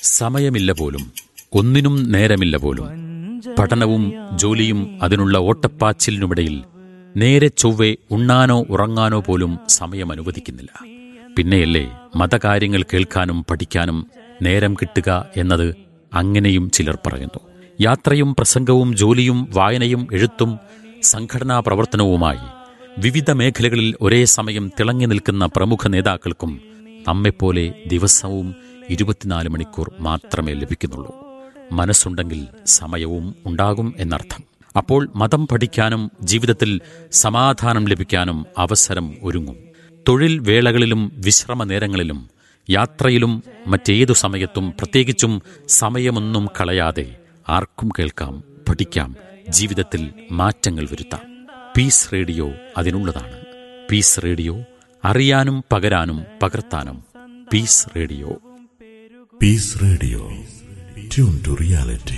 സമയമില്ല പോലും ഒന്നിനും നേരമില്ല പോലും പഠനവും ജോലിയും അതിനുള്ള ഓട്ടപ്പാച്ചിലിനുമിടയിൽ നേരെ ചൊവ്വെ ഉണ്ണാനോ ഉറങ്ങാനോ പോലും സമയം അനുവദിക്കുന്നില്ല പിന്നെയല്ലേ മതകാര്യങ്ങൾ കേൾക്കാനും പഠിക്കാനും നേരം കിട്ടുക എന്നത് അങ്ങനെയും ചിലർ പറയുന്നു യാത്രയും പ്രസംഗവും ജോലിയും വായനയും എഴുത്തും സംഘടനാ പ്രവർത്തനവുമായി വിവിധ മേഖലകളിൽ ഒരേ സമയം തിളങ്ങി നിൽക്കുന്ന പ്രമുഖ നേതാക്കൾക്കും നമ്മെപ്പോലെ ദിവസവും ഇരുപത്തിനാല് മണിക്കൂർ മാത്രമേ ലഭിക്കുന്നുള്ളൂ മനസ്സുണ്ടെങ്കിൽ സമയവും ഉണ്ടാകും എന്നർത്ഥം അപ്പോൾ മതം പഠിക്കാനും ജീവിതത്തിൽ സമാധാനം ലഭിക്കാനും അവസരം ഒരുങ്ങും തൊഴിൽ വേളകളിലും വിശ്രമ നേരങ്ങളിലും യാത്രയിലും മറ്റേതു സമയത്തും പ്രത്യേകിച്ചും സമയമൊന്നും കളയാതെ ആർക്കും കേൾക്കാം പഠിക്കാം ജീവിതത്തിൽ മാറ്റങ്ങൾ വരുത്താം പീസ് റേഡിയോ അതിനുള്ളതാണ് പീസ് റേഡിയോ അറിയാനും പകരാനും പകർത്താനും Peace Radio Peace Radio. Tune to reality.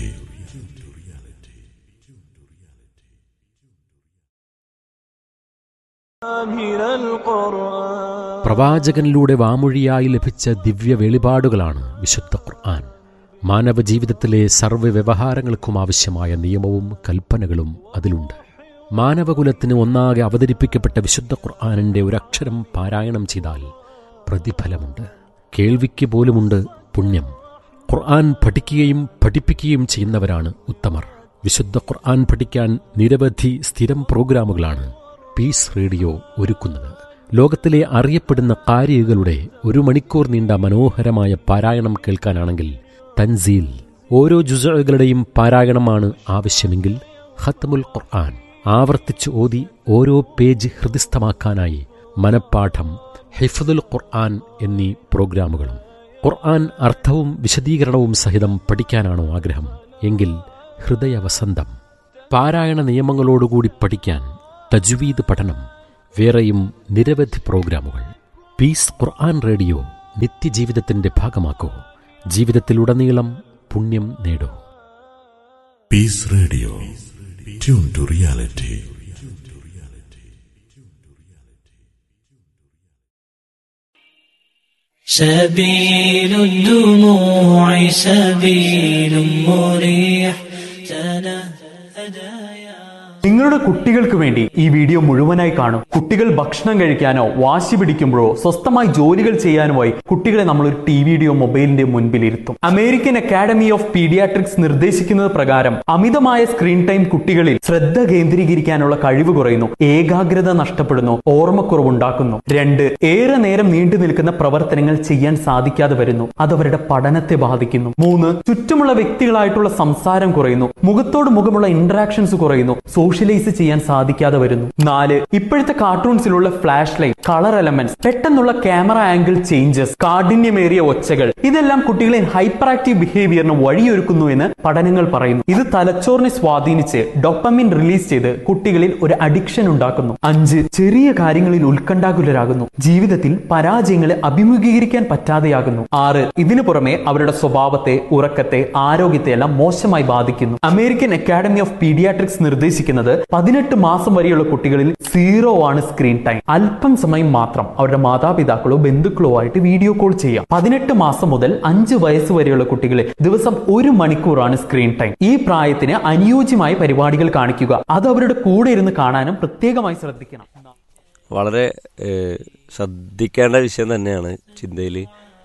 من القرآن പ്രവാചകനിലൂടെ വാമൊഴിയായി ലഭിച്ച ദിവ്യ വെളിപാടുകളാണ് വിശുദ്ധ ഖുർആൻ മാനവ ജീവിതത്തിലെ സർവ്വ വ്യവഹാരങ്ങൾക്കും ആവശ്യമായ നിയമവും കൽപ്പനകളും അതിലുണ്ട് മാനവകുലത്തിന് ഒന്നാകെ അവതരിപ്പിക്കപ്പെട്ട വിശുദ്ധ ഖുർആാനിൻ്റെ ഒരക്ഷരം പാരായണം ചെയ്താൽ പ്രതിഫലമുണ്ട് കേൾവിക്ക് പോലുമുണ്ട് പുണ്യം ഖുർആൻ പഠിക്കുകയും പഠിപ്പിക്കുകയും ചെയ്യുന്നവരാണ് ഉത്തമർ വിശുദ്ധ ഖുർആൻ പഠിക്കാൻ നിരവധി സ്ഥിരം പ്രോഗ്രാമുകളാണ് പീസ് റേഡിയോ ഒരുക്കുന്നത് ലോകത്തിലെ അറിയപ്പെടുന്ന കാരികളുടെ ഒരു മണിക്കൂർ നീണ്ട മനോഹരമായ പാരായണം കേൾക്കാനാണെങ്കിൽ തൻസീൽ ഓരോ ജുസകളുടെയും പാരായണമാണ് ആവശ്യമെങ്കിൽ ഖത്മുൽ ഖുർആൻ ആവർത്തിച്ച് ഓതി ഓരോ പേജ് ഹൃദിസ്ഥമാക്കാനായി മനപ്പാഠം ഹിഫദുൽ ഖുർആൻ എന്നീ പ്രോഗ്രാമുകളും ഖുർആൻ അർത്ഥവും വിശദീകരണവും സഹിതം പഠിക്കാനാണോ ആഗ്രഹം എങ്കിൽ ഹൃദയവസന്തം പാരായണ നിയമങ്ങളോടുകൂടി പഠിക്കാൻ തജ്വീദ് പഠനം വേറെയും നിരവധി പ്രോഗ്രാമുകൾ പീസ് ഖുർആൻ റേഡിയോ നിത്യജീവിതത്തിന്റെ ഭാഗമാക്കൂ ജീവിതത്തിലുടനീളം പുണ്യം നേടൂ Peace Radio. Tune to reality. سبيل الدموع سبيل مريح تنهدى يا നിങ്ങളുടെ കുട്ടികൾക്ക് വേണ്ടി ഈ വീഡിയോ മുഴുവനായി കാണും കുട്ടികൾ ഭക്ഷണം കഴിക്കാനോ വാശി പിടിക്കുമ്പോഴോ സ്വസ്ഥമായി ജോലികൾ ചെയ്യാനുമായി കുട്ടികളെ നമ്മൾ ഒരു ടി വിയുടെയോ മൊബൈലിന്റെ മുൻപിൽ ഇരുത്തും അമേരിക്കൻ അക്കാഡമി ഓഫ് പീഡിയാട്രിക്സ് നിർദ്ദേശിക്കുന്നത് പ്രകാരം അമിതമായ സ്ക്രീൻ ടൈം കുട്ടികളിൽ ശ്രദ്ധ കേന്ദ്രീകരിക്കാനുള്ള കഴിവ് കുറയുന്നു ഏകാഗ്രത നഷ്ടപ്പെടുന്നു ഓർമ്മക്കുറവുണ്ടാക്കുന്നു രണ്ട് ഏറെ നേരം നീണ്ടു നിൽക്കുന്ന പ്രവർത്തനങ്ങൾ ചെയ്യാൻ സാധിക്കാതെ വരുന്നു അത് അവരുടെ പഠനത്തെ ബാധിക്കുന്നു മൂന്ന് ചുറ്റുമുള്ള വ്യക്തികളായിട്ടുള്ള സംസാരം കുറയുന്നു മുഖത്തോട് മുഖമുള്ള ഇന്ററാക്ഷൻസ് കുറയുന്നു സോഷ്യലൈസ് ചെയ്യാൻ സാധിക്കാതെ വരുന്നു നാല് ഇപ്പോഴത്തെ കാർട്ടൂൺസിലുള്ള ഫ്ലാഷ് ലൈറ്റ് കളർ എലമെന്റ്സ് പെട്ടെന്നുള്ള ക്യാമറ ആംഗിൾ ചേഞ്ചസ് കാഠിന്യമേറിയ ഒച്ചകൾ ഇതെല്ലാം കുട്ടികളെ ഹൈപ്പർ ആക്റ്റീവ് ബിഹേവിയറിന് വഴിയൊരുക്കുന്നു എന്ന് പഠനങ്ങൾ പറയുന്നു ഇത് തലച്ചോറിനെ സ്വാധീനിച്ച് ഡൊപ്പമിൻ റിലീസ് ചെയ്ത് കുട്ടികളിൽ ഒരു അഡിക്ഷൻ ഉണ്ടാക്കുന്നു അഞ്ച് ചെറിയ കാര്യങ്ങളിൽ ഉത്കണ്ഠാകുലരാകുന്നു ജീവിതത്തിൽ പരാജയങ്ങളെ അഭിമുഖീകരിക്കാൻ പറ്റാതെയാകുന്നു ആറ് ഇതിനു പുറമെ അവരുടെ സ്വഭാവത്തെ ഉറക്കത്തെ ആരോഗ്യത്തെ എല്ലാം മോശമായി ബാധിക്കുന്നു അമേരിക്കൻ അക്കാഡമി ഓഫ് പീഡിയാട്രിക്സ് നിർദ്ദേശിക്കുന്നത് പതിനെട്ട് മാസം വരെയുള്ള കുട്ടികളിൽ സീറോ ആണ് സ്ക്രീൻ ടൈം അല്പം സമയം മാത്രം അവരുടെ മാതാപിതാക്കളോ ബന്ധുക്കളോ ആയിട്ട് വീഡിയോ കോൾ ചെയ്യാം പതിനെട്ട് മാസം മുതൽ അഞ്ച് വയസ്സ് വരെയുള്ള കുട്ടികളെ ദിവസം ഒരു മണിക്കൂറാണ് സ്ക്രീൻ ടൈം ഈ പ്രായത്തിന് അനുയോജ്യമായ പരിപാടികൾ കാണിക്കുക അത് അവരുടെ കൂടെ ഇരുന്ന് കാണാനും പ്രത്യേകമായി ശ്രദ്ധിക്കണം വളരെ ഏഹ്, ശ്രദ്ധിക്കേണ്ട വിഷയം തന്നെയാണ് ചിന്തയിൽ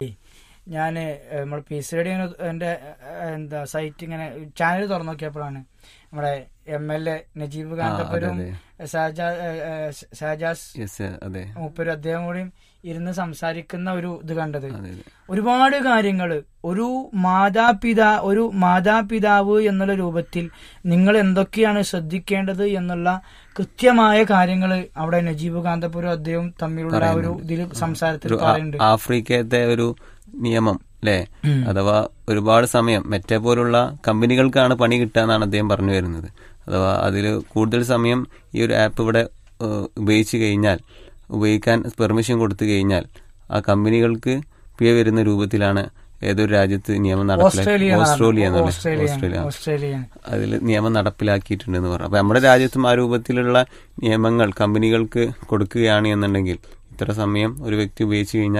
ഞാൻ നമ്മൾ പി സി റേഡിയോ എൻ്റെ എന്താ സൈറ്റ് ഇങ്ങനെ ചാനൽ തുറന്നു നോക്കിയപ്പോഴാണ് നമ്മുടെ എം എൽ എ നജീബ് കാന്തപ്പുരും ഷാജാ ഏഹ്, ഷാജാസ് യെസ് അതെ മൂപ്പരും അദ്ദേഹം കൂടിയും ഇരുന്ന് സംസാരിക്കുന്ന ഒരു ഇത് കണ്ടത് അതെ അതെ ഒരുപാട് കാര്യങ്ങൾ ഒരു മാതാപിതാ ഒരു മാതാപിതാവ് എന്നുള്ള രൂപത്തിൽ നിങ്ങൾ എന്തൊക്കെയാണ് ശ്രദ്ധിക്കേണ്ടത് എന്നുള്ള കൃത്യമായ കാര്യങ്ങൾ അവിടെ നജീബ് കാന്തപുരം അദ്ദേഹം തമ്മിലുള്ള ആ ഒരു ഇതിൽ സംസാരത്തിൽ ഒരു ആ- പറയുന്നുണ്ട് ആഫ്രിക്കത്തെ ഒരു നിയമം അല്ലേ അഥവാ ഒരുപാട് സമയം മറ്റേ പോലുള്ള കമ്പനികൾക്കാണ് പണി കിട്ടുക എന്നാണ് അദ്ദേഹം പറഞ്ഞു വരുന്നത് അഥവാ അതിൽ കൂടുതൽ സമയം ഈ ഒരു ആപ്പ് ഇവിടെ ഏഹ്, ഉപയോഗിച്ച് കഴിഞ്ഞാൽ ഉപയോഗിക്കാൻ പെർമിഷൻ കൊടുത്തു കഴിഞ്ഞാൽ ആ കമ്പനികൾക്ക് പിഴ വരുന്ന രൂപത്തിലാണ് ഏതൊരു രാജ്യത്ത് നിയമം നടപ്പിലാക്കി ഓസ്ട്രേലിയ ഓസ്ട്രേലിയ എന്നാണ് ഓസ്ട്രേലിയ ഓസ്ട്രേലിയ ഓസ്ട്രേലിയ അതിൽ നിയമം നടപ്പിലാക്കിയിട്ടുണ്ടെന്ന് പറഞ്ഞു അപ്പൊ നമ്മുടെ രാജ്യത്തും ആ രൂപത്തിലുള്ള നിയമങ്ങൾ കമ്പനികൾക്ക് കൊടുക്കുകയാണ് എന്നുണ്ടെങ്കിൽ ഇത്ര സമയം ഒരു വ്യക്തി ഉപയോഗിച്ച് കഴിഞ്ഞാൽ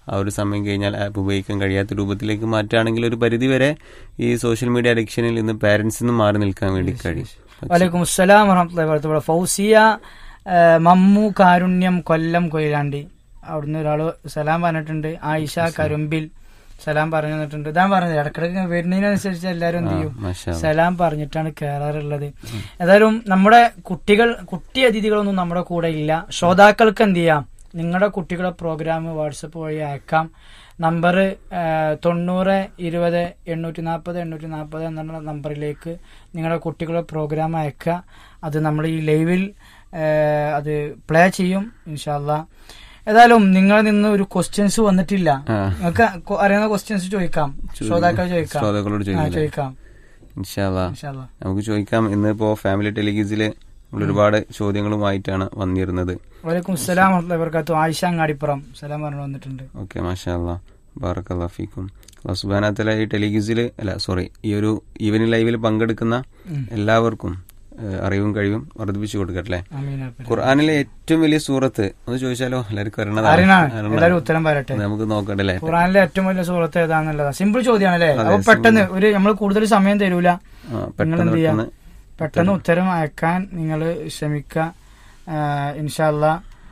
ആ ഒരു സമയം കഴിഞ്ഞാൽ ആപ്പ് ഉപയോഗിക്കാൻ കഴിയാത്ത രൂപത്തിലേക്ക് മാറ്റുകയാണെങ്കിൽ ഒരു പരിധിവരെ ഈ സോഷ്യൽ മീഡിയ അഡിക്ഷനിൽ നിന്ന് പാരന്റ്സിൽ നിന്ന് മാറി നിൽക്കാൻ വേണ്ടി കഴിയും വലൈക്കും അസ്സലാം വറഹമത്തുള്ളാഹി വബറകാതുഹു ഫൗസിയ ആ, മമ്മു കാരുണ്യം കൊല്ലം കൊയിലാണ്ടി അവിടുന്ന് ഒരാള് സലാം പറഞ്ഞിട്ടുണ്ട് ആയിഷ കരുമ്പിൽ സലാം പറഞ്ഞു തന്നിട്ടുണ്ട് ഇതാ പറഞ്ഞത് ഇടക്കിടക്ക് വരുന്നതിനനുസരിച്ച് എല്ലാവരും എന്ത് ചെയ്യും മാഷാ അല്ലാ. സലാം പറഞ്ഞിട്ടാണ് കയറാറുള്ളത് ഏതായാലും നമ്മുടെ കുട്ടികൾ കുട്ടി അതിഥികളൊന്നും നമ്മുടെ കൂടെ ഇല്ല ശ്രോതാക്കൾക്ക് എന്ത് ചെയ്യാം നിങ്ങളുടെ കുട്ടികളെ പ്രോഗ്രാം വാട്സപ്പ് വഴി അയക്കാം നമ്പർ തൊണ്ണൂറ് ഇരുപത് എണ്ണൂറ്റി നാൽപ്പത് എണ്ണൂറ്റി നാൽപ്പത് എന്നുള്ള നമ്പറിലേക്ക് നിങ്ങളുടെ കുട്ടികളുടെ പ്രോഗ്രാം അയക്കുക അത് നമ്മൾ ഈ ലൈവിൽ ആ, അത് പ്ലേ ചെയ്യും ഇൻഷാല്ല ഏതായാലും നിങ്ങളിൽ നിന്ന് ഒരു ക്വസ്റ്റ്യൻസ് വന്നിട്ടില്ല ആ. നിങ്ങൾക്ക് കൊ- അറിയുന്ന ക്വസ്റ്റ്യൻസ് ചോദിക്കാം ശ്രോതാക്കൾ ചോദിക്കാം ശ്രോതാക്കളോട് ആ, ചോദിക്കാം ചോദിക്കാം ഇൻഷാല്ലാ ഇൻഷാല്ലാ നമുക്ക് ചോദിക്കാം ഇന്നിപ്പോ ഫാമിലി ടെലിഗീസില് നമ്മൾ ഒരുപാട് ചോദ്യങ്ങളുമായിട്ടാണ് വന്നിരുന്നത് വലൈക്കും സലാം വർക്കാത്തു ആയിഷ അങ്ങാടിപ്പുറം സലാം പറഞ്ഞു വന്നിട്ടുണ്ട് ഓക്കെ മാഷാല്ലാ ബാറക്കല്ലാ ഫീക്കും അള്ളാഹു സുബാനത്തല ഈ ടെലിഗീസിൽ അല്ല സോറി ഈ ഒരു ഈവനിങ് ലൈവിൽ പങ്കെടുക്കുന്ന എല്ലാവർക്കും ഏഹ്, അറിവും കഴിവും വർദ്ധിപ്പിച്ചു കൊടുക്കട്ടെ ആമീൻ ആമീൻ. ഖുർആാനിലെ ഏറ്റവും വലിയ സൂറത്ത് ഒന്ന് ചോദിച്ചാലോ എല്ലാവർക്കും അറിയണതാണ് അറിയണാണ് അറിയണതാണ്. എല്ലാവരും ഉത്തരം പറയട്ടെ നമുക്ക് നോക്കട്ടെ അല്ലേ ഖുറാനിലെ ഏറ്റവും വലിയ സുഹൃത്ത് ഏതാന്നുള്ളതാ സിമ്പിൾ ചോദ്യമാണ് അല്ലേ അതെ, അപ്പൊ പെട്ടെന്ന് ഒരു നമ്മൾ കൂടുതൽ സമയം തരൂല ആ, നിങ്ങൾ പെട്ടെന്ന് എന്ത് ചെയ്യാ പെട്ടെന്ന് പെട്ടെന്ന് ഉത്തരം അയക്കാൻ നിങ്ങൾ ശ്രമിക്കുക ഇൻഷാല്ല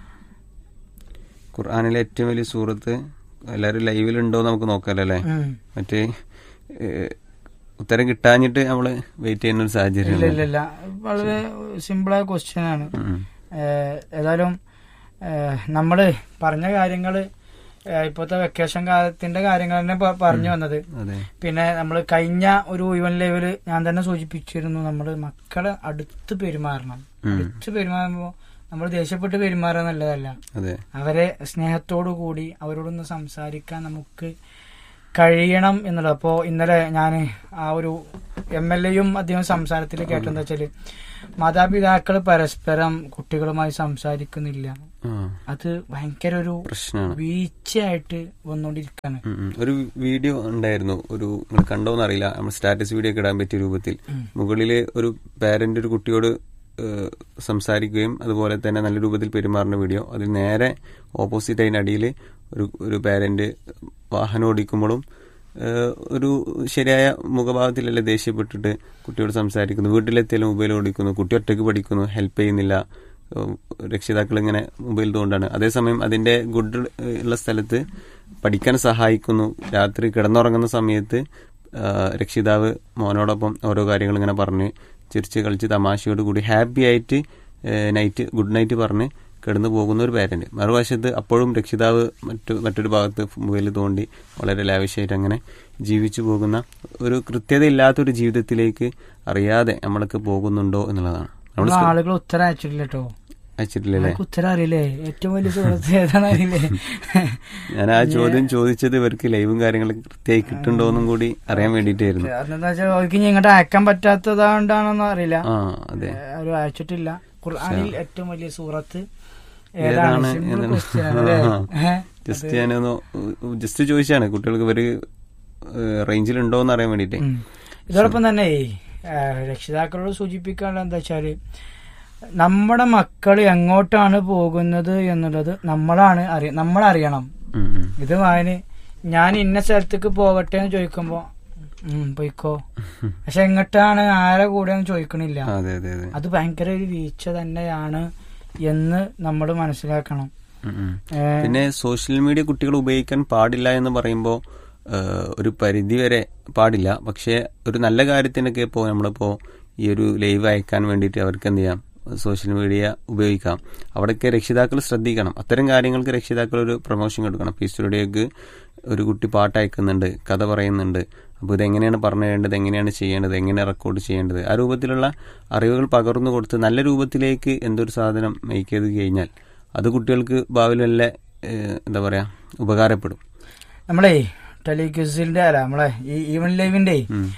ഖുർആാനിലെ ഏറ്റവും വലിയ സൂറത്ത് എല്ലാവരും ലൈവിൽ ഉണ്ടോ നമുക്ക് നോക്കാമല്ലോ അല്ലേ മറ്റേ ഏഹ്, ഉത്തരം കിട്ടാഞ്ഞിട്ട് നമ്മള് വെയിറ്റ് ചെയ്യുന്ന ഒരു ഇല്ല സാഹചര്യം ഇല്ല ഇല്ല വളരെ സിമ്പിളായ ക്വസ്റ്റ്യൻ ആണ് ഏഹ്, ഏതായാലും ഏഹ്, നമ്മള് പറഞ്ഞ കാര്യങ്ങള് ഏഹ്, ഇപ്പോഴത്തെ വെക്കേഷൻ കാലത്തിന്റെ കാര്യങ്ങൾ തന്നെ പ- പറഞ്ഞു വന്നത് അതെ പിന്നെ നമ്മൾ കഴിഞ്ഞ ഒരു ഇവൻ ലെവല് ഞാൻ തന്നെ സൂചിപ്പിച്ചിരുന്നു നമ്മൾ മക്കളെ അടുത്ത് പെരുമാറണം അടുത്ത് പെരുമാറുമ്പോൾ നമ്മൾ ദേഷ്യപ്പെട്ട് പെരുമാറുക നല്ലതല്ല അതെ അവരെ സ്നേഹത്തോടു കൂടി അവരോടൊന്ന് സംസാരിക്കാൻ നമുക്ക് കഴിയണം എന്നുള്ളത് അപ്പോൾ ഇന്നലെ ഞാൻ ആ ഒരു എം എൽ എയും അദ്ദേഹം സംസാരത്തിൽ കേട്ടെന്താ വെച്ചാല് മാതാപിതാക്കൾ പരസ്പരം കുട്ടികളുമായി സംസാരിക്കുന്നില്ല ആ അത് ഭയങ്കര ഒരു പ്രശ്നമാണ് വീഴ്ചയായിട്ട് വന്നുകൊണ്ടിരിക്കുകയാണ് ഉം, ഉം. ഒരു വീഡിയോ ഉണ്ടായിരുന്നു ഒരു നിങ്ങൾ കണ്ടോന്ന് അറിയില്ല നമ്മൾ സ്റ്റാറ്റസ് വീഡിയോ ഒക്കെ ഇടാൻ പറ്റിയ രൂപത്തിൽ മുകളില് ഒരു പാരന്റ് ഒരു കുട്ടിയോട് ഏഹ്, സംസാരിക്കുകയും അതുപോലെ തന്നെ നല്ല രൂപത്തിൽ പെരുമാറുന്ന വീഡിയോ അതിൽ നേരെ ഓപ്പോസിറ്റ് അതിന് അടിയിൽ ഒരു ഒരു പാരന്റ് വാഹനം ഓടിക്കുമ്പോഴും ഏഹ്, ഒരു ശരിയായ മുഖഭാവത്തിലല്ല ദേഷ്യപ്പെട്ടിട്ട് കുട്ടിയോട് സംസാരിക്കുന്നു വീട്ടിലെത്തിയാലും മൊബൈൽ ഓടിക്കുന്നു കുട്ടി ഒറ്റയ്ക്ക് പഠിക്കുന്നു ഹെൽപ്പ് ചെയ്യുന്നില്ല ഏഹ്, രക്ഷിതാക്കൾ ഇങ്ങനെ മൊബൈൽ തോണ്ടാണ് അതേസമയം അതിന്റെ ഗുഡ് ഉള്ള സ്ഥലത്ത് പഠിക്കാൻ സഹായിക്കുന്നു രാത്രി കിടന്നുറങ്ങുന്ന സമയത്ത് ആ, രക്ഷിതാവ് മോനോടൊപ്പം ഓരോ കാര്യങ്ങൾ ഇങ്ങനെ പറഞ്ഞ് ചിരിച്ച് കളിച്ച് തമാശയോട് കൂടി ഹാപ്പി ആയിട്ട് നൈറ്റ് ഗുഡ് നൈറ്റ് പറഞ്ഞ് കിടന്നു പോകുന്ന ഒരു പാരന്റ് മറുവശത്ത് അപ്പോഴും രക്ഷിതാവ് മറ്റു മറ്റൊരു ഭാഗത്ത് മൊബൈൽ തോണ്ടി വളരെ ലാവിഷായിട്ട് അങ്ങനെ ജീവിച്ചു പോകുന്ന ഒരു കൃത്യതയില്ലാത്തൊരു ജീവിതത്തിലേക്ക് അറിയാതെ നമ്മളൊക്കെ പോകുന്നുണ്ടോ എന്നുള്ളതാണ് നമ്മൾ നമ്മള് ആളുകൾ ഉത്തരം അയച്ചിട്ടില്ല കേട്ടോ അയച്ചിട്ടില്ലല്ലേ നമുക്ക് ഉത്തരം അറിയില്ലേ ഏറ്റവും വലിയ സുഹൃത്ത് ഏതാണ് അറിയില്ലേ ഞാൻ ആ ചോദ്യം ചോദിച്ചത് ഇവർക്ക് ലൈവും കാര്യങ്ങളൊക്കെ കൃത്യമായി കിട്ടുന്നുണ്ടോ എന്നും കൂടി അറിയാൻ വേണ്ടിയിട്ടായിരുന്നു എന്താ വെച്ചാൽ അവർക്ക് ഇനി ഇങ്ങോട്ട് അയക്കാൻ പറ്റാത്തതാണ്ടാണെന്ന് അറിയില്ല ആ അതെ അവർ അയച്ചിട്ടില്ല ഖുർആനിൽ ഏറ്റവും വലിയ സൂറത്ത് ഏതാണ് ഏതാണ് സിമ്പിൾ എന്നാണ്? ക്വസ്റ്റ്യൻ ആണല്ലേ ഏഹ്? ജസ്റ്റ് ഞാനൊന്ന് ജസ്റ്റ് ചോദിച്ചാണ് കുട്ടികൾക്ക് ഇവര് റേഞ്ചിൽ ഉണ്ടോ എന്ന് അറിയാൻ വേണ്ടിട്ടേ ഉം. ഇതോടൊപ്പം തന്നെ ഏഹ്, രക്ഷിതാക്കളോട് സൂചിപ്പിക്കാനുള്ള എന്താ വെച്ചാല് നമ്മുടെ മക്കൾ എങ്ങോട്ടാണ് പോകുന്നത് എന്നുള്ളത് നമ്മളാണ് അറിയ നമ്മളറിയണം ഉം, ഉം. ഇത് വായന് ഞാൻ ഇന്ന സ്ഥലത്തേക്ക് പോകട്ടെ എന്ന് ചോദിക്കുമ്പോ ഉം, പോയിക്കോ പക്ഷെ എങ്ങോട്ടാണ് ആരെ കൂടെ ചോദിക്കണില്ല അതെ അതെ അതെ അത് ഭയങ്കര ഒരു വീഴ്ച തന്നെയാണ് എന്ന് നമ്മൾ മനസ്സിലാക്കണം ഉം, ഉം. ഏഹ്, പിന്നെ സോഷ്യൽ മീഡിയ കുട്ടികൾ ഉപയോഗിക്കാൻ പാടില്ല എന്ന് പറയുമ്പോൾ ഒരു പരിധി വരെ പാടില്ല പക്ഷേ ഒരു നല്ല കാര്യത്തിനൊക്കെ ഇപ്പോൾ നമ്മളിപ്പോൾ ഈ ഒരു ലൈവ് അയക്കാൻ വേണ്ടിയിട്ട് അവർക്ക് എന്ത് ചെയ്യാം സോഷ്യൽ മീഡിയ ഉപയോഗിക്കാം അവിടെയൊക്കെ രക്ഷിതാക്കൾ ശ്രദ്ധിക്കണം അത്തരം കാര്യങ്ങൾക്ക് രക്ഷിതാക്കൾ ഒരു പ്രൊമോഷൻ കൊടുക്കണം പീസ് സ്റ്റുഡിയോക്ക് ഒരു കുട്ടി പാട്ട് അയക്കുന്നുണ്ട് കഥ പറയുന്നുണ്ട് അപ്പോൾ ഇതെങ്ങനെയാണ് പറഞ്ഞു തരേണ്ടത് എങ്ങനെയാണ് ചെയ്യേണ്ടത് എങ്ങനെ റെക്കോർഡ് ചെയ്യേണ്ടത് ആ രൂപത്തിലുള്ള അറിവുകൾ പകർന്നു കൊടുത്ത് നല്ല രൂപത്തിലേക്ക് എന്തൊരു സാധനം മേക്ക് ചെയ്ത് കഴിഞ്ഞാൽ അത് കുട്ടികൾക്ക് ഭാവിയിൽ നല്ല ഏഹ്, എന്താ പറയാ ഉപകാരപ്പെടും നമ്മളെ ടെലിക്യൂസിന്റെ അല്ല നമ്മളെ ഈ ഈവൻ ലൈവിന്റെ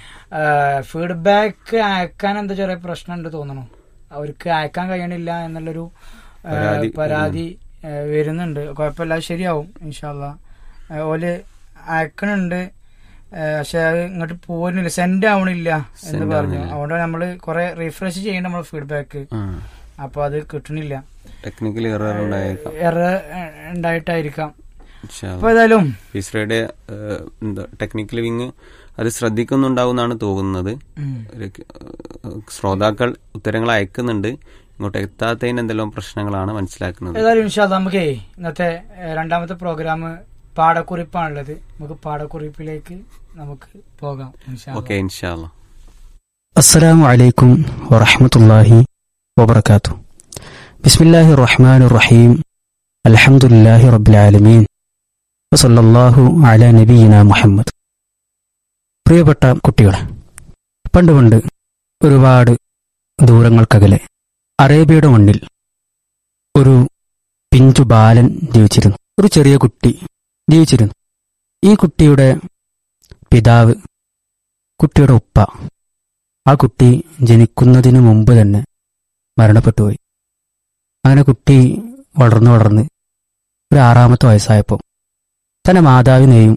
ഫീഡ്ബാക്ക് അയക്കാൻ എന്താ ചെറിയ പ്രശ്നമുണ്ട് തോന്നണു അവർക്ക് അയക്കാൻ കഴിയണില്ല എന്നുള്ളൊരു ആ, പരാതി പരാതി ആ, വരുന്നുണ്ട് കുഴപ്പമില്ല അത് ശരിയാവും ഇൻഷാല്ല ഓല് അയക്കണുണ്ട് ആ, പക്ഷെ അത് ഇങ്ങോട്ട് പോരുന്നില്ല സെൻഡ് ആവണില്ല എന്ന് Send പറഞ്ഞു ആവുന്നില്ല. അതുകൊണ്ട് നമ്മള് കുറെ റിഫ്രഷ് ചെയ്യണം നമ്മളെ ഫീഡ്ബാക്ക് അപ്പൊ അത് കിട്ടണില്ല ടെക്നിക്കലി എറർ ഉണ്ടായേക്കാം എറ ഉണ്ടായിട്ടായിരിക്കാം ഇൻഷാ അപ്പൊ അല്ലാ. ഏതായാലും ഇസ്രയുടെ ഏഹ്, എന്താ ടെക്നിക്കൽ വിങ് അത് ശ്രദ്ധിക്കുന്നുണ്ടാവുമെന്നാണ് തോന്നുന്നത് ഉം. ഒരു, ഏഹ്, ശ്രോതാക്കൾ ഉത്തരങ്ങൾ അയക്കുന്നുണ്ട് ഇങ്ങോട്ട് എത്താത്തതിന് എന്തെല്ലാം പ്രശ്നങ്ങളാണ് മനസ്സിലാക്കുന്നത് ഏതായാലും ഇൻഷാ നമുക്കേ ഇന്നത്തെ ഏഹ്, രണ്ടാമത്തെ പ്രോഗ്രാം പാടക്കുറിപ്പാണുള്ളത് നമുക്ക് പാടക്കുറിപ്പിലേക്ക് നമുക്ക് പോകാം ഇൻഷാ അല്ലാ. ഓക്കെ ഇൻഷാല്ല السلام عليكم ورحمة الله وبركاته بسم الله الرحمن الرحيم الحمد لله رب العالمين وصلى الله على نبينا മുഹമ്മദ് പ്രിയപ്പെട്ട കുട്ടികളെ പണ്ട് പണ്ട് ഒരുപാട് ദൂരങ്ങൾക്കകലെ അറേബ്യയുടെ മണ്ണിൽ ഒരു പിഞ്ചു ബാലൻ ജീവിച്ചിരുന്നു ഒരു ചെറിയ കുട്ടി ജീവിച്ചിരുന്നു ഈ കുട്ടിയുടെ പിതാവ് കുട്ടിയുടെ ഉപ്പ ആ കുട്ടി ജനിക്കുന്നതിന് മുമ്പ് തന്നെ മരണപ്പെട്ടുപോയി അങ്ങനെ കുട്ടി വളർന്നു വളർന്ന് ഒരു ആറാമത്തെ വയസ്സായപ്പോൾ തന്റെ മാതാവിനെയും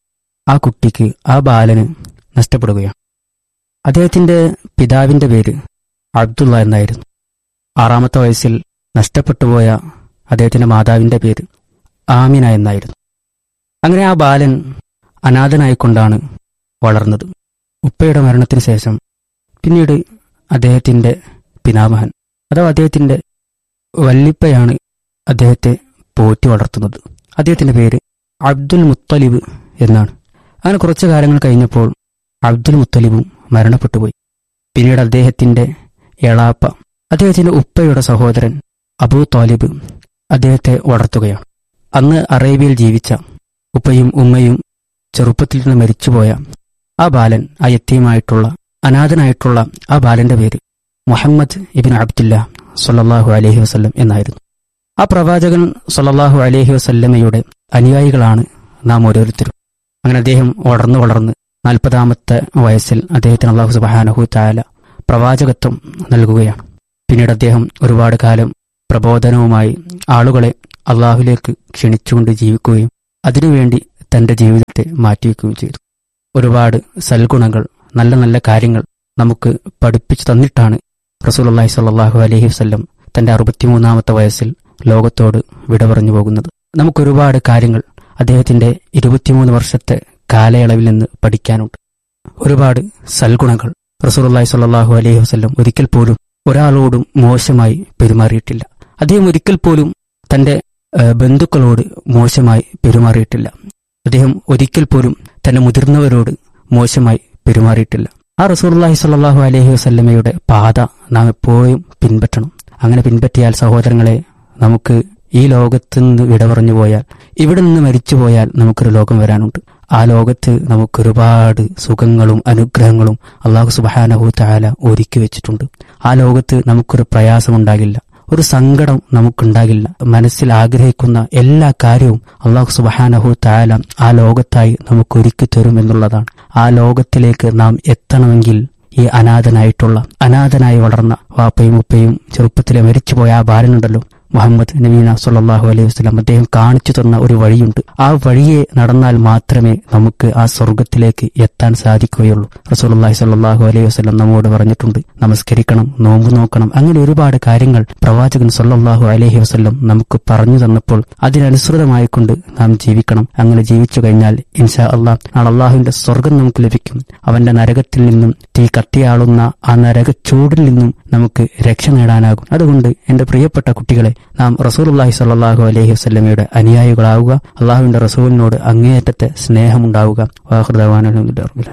ആ കുട്ടിക്ക് ആ ബാലന് നഷ്ടപ്പെടുകയാണ് അദ്ദേഹത്തിന്റെ പിതാവിന്റെ പേര് അബ്ദുള്ള എന്നായിരുന്നു ആറാമത്തെ വയസ്സിൽ നഷ്ടപ്പെട്ടുപോയ അദ്ദേഹത്തിന്റെ മാതാവിന്റെ പേര് ആമിന എന്നായിരുന്നു അങ്ങനെ ആ ബാലൻ അനാഥനായിക്കൊണ്ടാണ് വളർന്നത് ഉപ്പയുടെ മരണത്തിന് ശേഷം പിന്നീട് അദ്ദേഹത്തിന്റെ പിതാമഹൻ അഥവാ അദ്ദേഹത്തിന്റെ വല്ലിപ്പയാണ് അദ്ദേഹത്തെ പോറ്റി വളർത്തുന്നത് അദ്ദേഹത്തിന്റെ പേര് അബ്ദുൽ മുത്തലിബ് എന്നാണ് അങ്ങനെ കുറച്ചു കാലങ്ങൾ കഴിഞ്ഞപ്പോൾ അബ്ദുൽ മുത്തലിബും മരണപ്പെട്ടുപോയി പിന്നീട് അദ്ദേഹത്തിന്റെ എളാപ്പ അദ്ദേഹത്തിന്റെ ഉപ്പയുടെ സഹോദരൻ അബൂ താലിബ് അദ്ദേഹത്തെ വളർത്തുകയാണ് അന്ന് അറേബ്യയിൽ ജീവിച്ച ഉപ്പയും ഉമ്മയും ചെറുപ്പത്തിൽ നിന്ന് മരിച്ചുപോയ ആ ബാലൻ ആ യത്തീമായിട്ടുള്ള അനാഥനായിട്ടുള്ള ആ ബാലന്റെ പേര് മുഹമ്മദ് ഇബിൻ അബ്ദുല്ല സൊല്ലാഹു അലഹി വസ്ല്ലം എന്നായിരുന്നു ആ പ്രവാചകൻ സൊല്ലാഹു അലഹി വസല്ലമയുടെ അനുയായികളാണ് നാം ഓരോരുത്തരും അങ്ങനെ അദ്ദേഹം വളർന്നു വളർന്ന് നാൽപ്പതാമത്തെ വയസ്സിൽ അദ്ദേഹത്തിന് അള്ളാഹു സുബാനഹു താല പ്രവാചകത്വം നൽകുകയാണ് പിന്നീട് അദ്ദേഹം ഒരുപാട് കാലം പ്രബോധനവുമായി ആളുകളെ അള്ളാഹുലേക്ക് ക്ഷണിച്ചുകൊണ്ട് ജീവിക്കുകയും അതിനുവേണ്ടി തന്റെ ജീവിതത്തെ മാറ്റിവെക്കുകയും ചെയ്തു ഒരുപാട് സൽഗുണങ്ങൾ നല്ല നല്ല കാര്യങ്ങൾ നമുക്ക് പഠിപ്പിച്ചു തന്നിട്ടാണ് റസൂലുള്ളാഹി സ്വല്ലല്ലാഹു അലൈഹി വസല്ലം തന്റെ അറുപത്തിമൂന്നാമത്തെ വയസ്സിൽ ലോകത്തോട് വിട പറഞ്ഞു പോകുന്നത് നമുക്കൊരുപാട് കാര്യങ്ങൾ അദ്ദേഹത്തിന്റെ ഇരുപത്തിമൂന്ന് വർഷത്തെ കാലയളവിൽ നിന്ന് പഠിക്കാനുണ്ട് ഒരുപാട് സൽഗുണങ്ങൾ റസൂലുള്ളാഹി സ്വല്ലല്ലാഹു അലൈഹി വസല്ലം ഒരിക്കൽ പോലും ഒരാളോടും മോശമായി പെരുമാറിയിട്ടില്ല അദ്ദേഹം ഒരിക്കൽ പോലും തന്റെ ഏഹ്, ബന്ധുക്കളോട് മോശമായി പെരുമാറിയിട്ടില്ല അദ്ദേഹം ഒരിക്കൽ പോലും തന്റെ മുതിർന്നവരോട് മോശമായി പെരുമാറിയിട്ടില്ല ആ റസൂർല്ലാഹി സ്വല്ലല്ലാഹു അലൈഹി വസല്ലമയുടെ പാത നാം എപ്പോഴും പിൻപറ്റണം അങ്ങനെ പിൻപറ്റിയാൽ സഹോദരങ്ങളെ നമുക്ക് ഈ ലോകത്ത് നിന്ന് വിട പറഞ്ഞു പോയാൽ ഇവിടെ നിന്ന് മരിച്ചു പോയാൽ നമുക്കൊരു ലോകം വരാനുണ്ട് ആ ലോകത്ത് നമുക്കൊരുപാട് സുഖങ്ങളും അനുഗ്രഹങ്ങളും അള്ളാഹു സുബാനഹു താല ഒരുക്കി വെച്ചിട്ടുണ്ട് ആ ലോകത്ത് നമുക്കൊരു പ്രയാസമുണ്ടാകില്ല ഒരു സങ്കടം നമുക്കുണ്ടാകില്ല മനസ്സിൽ ആഗ്രഹിക്കുന്ന എല്ലാ കാര്യവും അള്ളാഹു സുബാനഹു താല ആ ലോകത്തായി നമുക്ക് ഒരുക്കി തരും എന്നുള്ളതാണ് ആ ലോകത്തിലേക്ക് നാം എത്തണമെങ്കിൽ ഈ അനാഥനായിട്ടുള്ള അനാഥനായി വളർന്ന വാപ്പയും ഉപ്പയും ചെറുപ്പത്തിലെ മരിച്ചുപോയ ആ ബാലനുണ്ടല്ലോ മുഹമ്മദ് നബീന സല്ലാഹു അലൈഹി വസ്ലം അദ്ദേഹം കാണിച്ചു തന്ന ഒരു വഴിയുണ്ട് ആ വഴിയെ നടന്നാൽ മാത്രമേ നമുക്ക് ആ സ്വർഗത്തിലേക്ക് എത്താൻ സാധിക്കുകയുള്ളൂ റസൂലുള്ളാഹി സ്വല്ലല്ലാഹു അലൈഹി വസല്ലം നമ്മോട് പറഞ്ഞിട്ടുണ്ട് നമസ്കരിക്കണം നോമ്പ് നോക്കണം അങ്ങനെ ഒരുപാട് കാര്യങ്ങൾ പ്രവാചകൻ സല്ലല്ലാഹു അലൈഹി വസല്ലം നമുക്ക് പറഞ്ഞു തന്നപ്പോൾ അതിനനുസൃതമായിക്കൊണ്ട് നാം ജീവിക്കണം അങ്ങനെ ജീവിച്ചു കഴിഞ്ഞാൽ ഇൻഷാ അള്ളാഹ് നാളെ അള്ളാഹുവിന്റെ സ്വർഗം നമുക്ക് ലഭിക്കും അവന്റെ നരകത്തിൽ നിന്നും തീ കത്തിയാളുന്ന ആ നരക ചൂടിൽ നിന്നും നമുക്ക് രക്ഷ നേടാനാകും അതുകൊണ്ട് എന്റെ പ്രിയപ്പെട്ട കുട്ടികളെ നാം റസൂലുള്ളാഹി സ്വല്ലല്ലാഹു അലൈഹി വസല്ലമയുടെ അനുയായികളാവുക അള്ളാഹുവിന്റെ റസൂലിനോട് അങ്ങേയറ്റത്തെ സ്നേഹമുണ്ടാവുക വാഹൃദാവാനുല്ല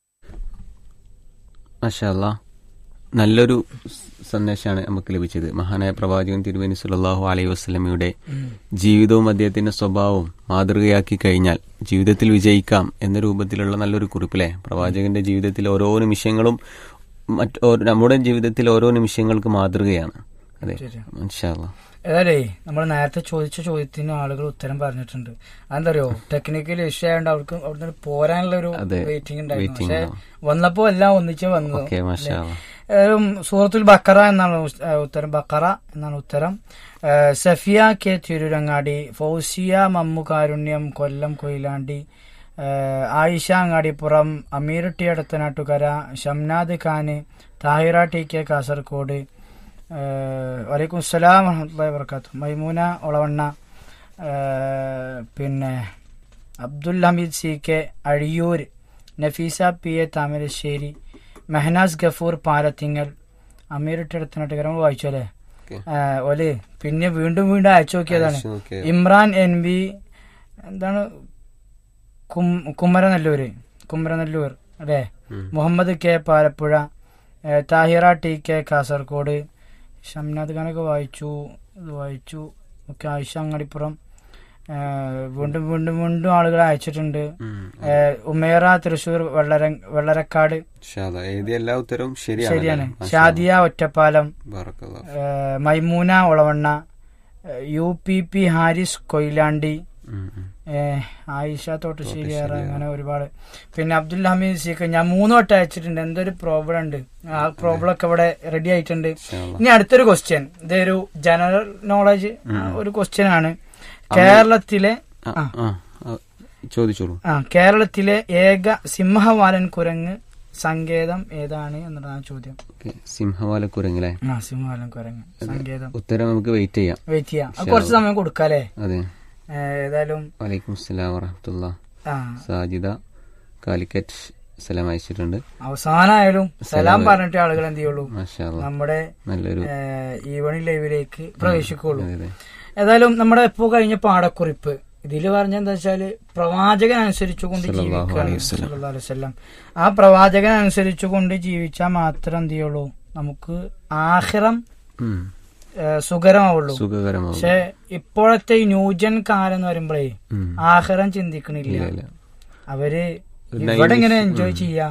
മഷാല്ല നല്ലൊരു സ് സന്ദേശമാണ് നമുക്ക് ലഭിച്ചത് മഹാനായ പ്രവാചകൻ തിരുവേനി സുല്ലാഹു അലൈഹി വസ്ലമയുടെ ജീവിതവും അദ്ദേഹത്തിന്റെ സ്വഭാവവും മാതൃകയാക്കി കഴിഞ്ഞാൽ ജീവിതത്തിൽ വിജയിക്കാം എന്ന രൂപത്തിലുള്ള നല്ലൊരു കുറിപ്പിലെ പ്രവാചകന്റെ ജീവിതത്തിൽ ഓരോ നിമിഷങ്ങളും മറ്റ് ഓരോ- നമ്മുടെ ജീവിതത്തിൽ ഓരോ നിമിഷങ്ങൾക്ക് മാതൃകയാണ് അതെ മഷാല്ല ഏതായാലേ നമ്മൾ നേരത്തെ ചോദിച്ച ചോദ്യത്തിന് ആളുകൾ ഉത്തരം പറഞ്ഞിട്ടുണ്ട് അതെന്താ അറിയോ ടെക്നിക്കൽ ഇഷ്യൂ ആയതുകൊണ്ട് അവർക്ക് അവിടുന്ന് പോരാനുള്ള ഒരു അതെ, വെയിറ്റിംഗ് ഉണ്ടായിരുന്നു waiting പക്ഷെ ഉണ്ടാവും. വന്നപ്പോ എല്ലാം ഒന്നിച്ച് വന്നു ഓക്കെ മഷാല്ല ഏതും സൂറത്തുൽ ബക്കറ എന്നാണ് ഉസ്- ഏഹ് ഉത്തരം ബക്കറ എന്നാണ് ഉത്തരം ഏഹ് സഫിയ കെ തിരുരങ്ങാടി ഫൗസിയ മമ്മു കാരുണ്യം കൊല്ലം കൊയിലാണ്ടി ഏഹ് Ayisha Angadippuram Ameer T Aduthanattukara Shamnad Khan Thahira T K Kasaragod ഏഹ് വലൈക്കും അസ്സലാം വറഹമത്തുള്ളാഹി വർക്കാത്തു മൈമൂന ഒളവണ്ണ ഏഹ് പിന്നെ Abdul Hameed C K Azhiyur Nafeesa P A Thamarassery Mehnaz Gafoor Palathingal Ameer ഇട്ടെടുത്തിട്ട് നമ്മൾ വായിച്ചു അല്ലേ Okay. ഏഹ് ഓല് പിന്നെ വീണ്ടും വീണ്ടും അയച്ചു നോക്കിയതാണ് അയച്ചു നോക്കിയത്. ഇമ്രാൻ എൻ വി എന്താണ് കും- കുമരനെല്ലൂര് കുമരനെല്ലൂർ അല്ലേ മുഹമ്മദ് കെ പാലപ്പുഴ ഏഹ് താഹിറ ടി കെ കാസർഗോഡ് ഷംനാദ് ഖാനൊക്കെ വായിച്ചു ഇത് വായിച്ചു ഒക്കെ ആയിഷ അങ്ങടിപ്പുറം ഏഹ് വീണ്ടും വീണ്ടും വീണ്ടും ആളുകൾ അയച്ചിട്ടുണ്ട് ഏഹ് ഉമേറ തൃശൂർ വെള്ളര വെള്ളരക്കാട് ഷാദ എഴുതിയ എല്ലാ ഉത്തരവും ശരിയാണ് ശരിയാണ് ഷാദിയ ഒറ്റപ്പാലം ബറക്കല്ലാ ഏഹ് മൈമൂന ഒളവണ്ണ ഏഹ് U P P Haris Koyilandy ഏഹ് ആയിഷ തോട്ടശ്ശേരി ഏറെ അങ്ങനെ ഒരുപാട് പിന്നെ അബ്ദുൽ ഹമീദ് സീക്ക് ഞാൻ മൂന്ന് വട്ടം അയച്ചിട്ടുണ്ട് എന്തൊരു പ്രോബ്ലം ഉണ്ട് ആ പ്രോബ്ലം ഒക്കെ ഇവിടെ റെഡി ആയിട്ടുണ്ട് ഇനി അടുത്തൊരു ക്വസ്റ്റ്യൻ ഇതൊരു ജനറൽ നോളജ് ഒരു ക്വസ്റ്റ്യൻ ആണ് കേരളത്തിലെ ആ ചോദിച്ചോളൂ ആ കേരളത്തിലെ ഏക സിംഹവാലൻ കുരങ്ങ് സങ്കേതം ഏതാണ് എന്നതാണ് ചോദ്യം ഓക്കെ സിംഹവാല കുരങ്ങല്ലേ ആ സിംഹവാലൻ കുരങ്ങ് സങ്കേതം ഉത്തരം നമുക്ക് വെയിറ്റ് ചെയ്യാം വെയിറ്റ് ചെയ്യാം അത് കുറച്ച് സമയം കൊടുക്കാല്ലേ അതെ ഏഹ് ഏതായാലും വലൈക്കും അസ്സലാം വറഹമത്തുള്ള ആ സാജിദ കാലിക്കറ്റ് സലാം അയച്ചിട്ടുണ്ട് അവസാനായാലും സലാം പറഞ്ഞിട്ട് ആളുകൾ എന്ത് ചെയ്യുള്ളൂ മാഷാ അല്ലാ. നമ്മുടെ നല്ലൊരു ഈവണി ലൈവിലേക്ക് പ്രവേശിക്കുള്ളൂ അതെ, അതെ. ഏതായാലും നമ്മുടെ ഇപ്പോ കഴിഞ്ഞ പാടക്കുറിപ്പ് ഇതിൽ പറഞ്ഞ എന്താ വെച്ചാല് പ്രവാചകൻ അനുസരിച്ചുകൊണ്ട് ജീവിക്കുകയാണ് സല്ലല്ലാഹു അലൈഹി വസല്ലം. ആ പ്രവാചകൻ അനുസരിച്ചുകൊണ്ട് ജീവിച്ചാൽ മാത്രം എന്ത് ചെയ്യുള്ളൂ നമുക്ക് ആഹിറം ഉം. ഏഹ്, സുഖകരമാവുള്ളൂ സുഖകരമാവും പക്ഷെ ഇപ്പോഴത്തെ ഈ ന്യൂജൻ കാലം എന്ന് പറയുമ്പോഴേ ഉം. ആഹാരം ചിന്തിക്കണില്ല ഇല്ല, ഇല്ല. അവര് ഒരു ഇവിടെ നൈമിഷ്- ഇങ്ങനെ എൻജോയ് ചെയ്യാം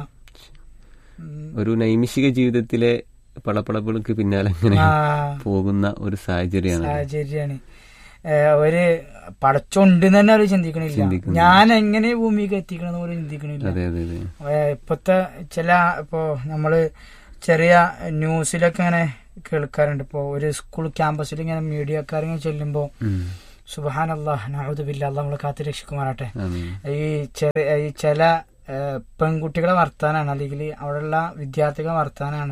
ഒരു നൈമിഷിക ജീവിതത്തിലെ പളപ്പളപ്പുകൾക്ക് പിന്നാലെ അങ്ങനെ ആ പോകുന്ന ഒരു സാഹചര്യമാണ് സാഹചര്യാണ് ഏഹ്, അവര് പടച്ചുണ്ട് തന്നെ അവര് ചിന്തിക്കണില്ല ചിന്തിക്കുന്നില്ല. ഞാൻ എങ്ങനെ ഭൂമിക്ക് എത്തിക്കണമെന്ന് പോലും ചിന്തിക്കണില്ല അതെ അതെ അതെ ഏഹ്, ഇപ്പത്തെ ചില ഇപ്പോ നമ്മള് ചെറിയ ന്യൂസിലൊക്കെ ഇങ്ങനെ കേൾക്കാറുണ്ട് ഇപ്പോ ഒരു സ്കൂൾ ക്യാമ്പസിൽ ഇങ്ങനെ മീഡിയക്കാരിങ്ങനെ ചെല്ലുമ്പോ ഉം. സുബാൻ അള്ളാഹ് നഹുദുബില്ല അള്ളാഹ് നമ്മളെ കാത്തു രക്ഷിക്കുമാറാട്ടെ ആമീൻ. ഈ ചെറിയ ഈ ചില ഏഹ്, പെൺകുട്ടികളെ വർത്താനാണ് അല്ലെങ്കിൽ അവിടെയുള്ള വിദ്യാർത്ഥികളെ വർത്താനാണ്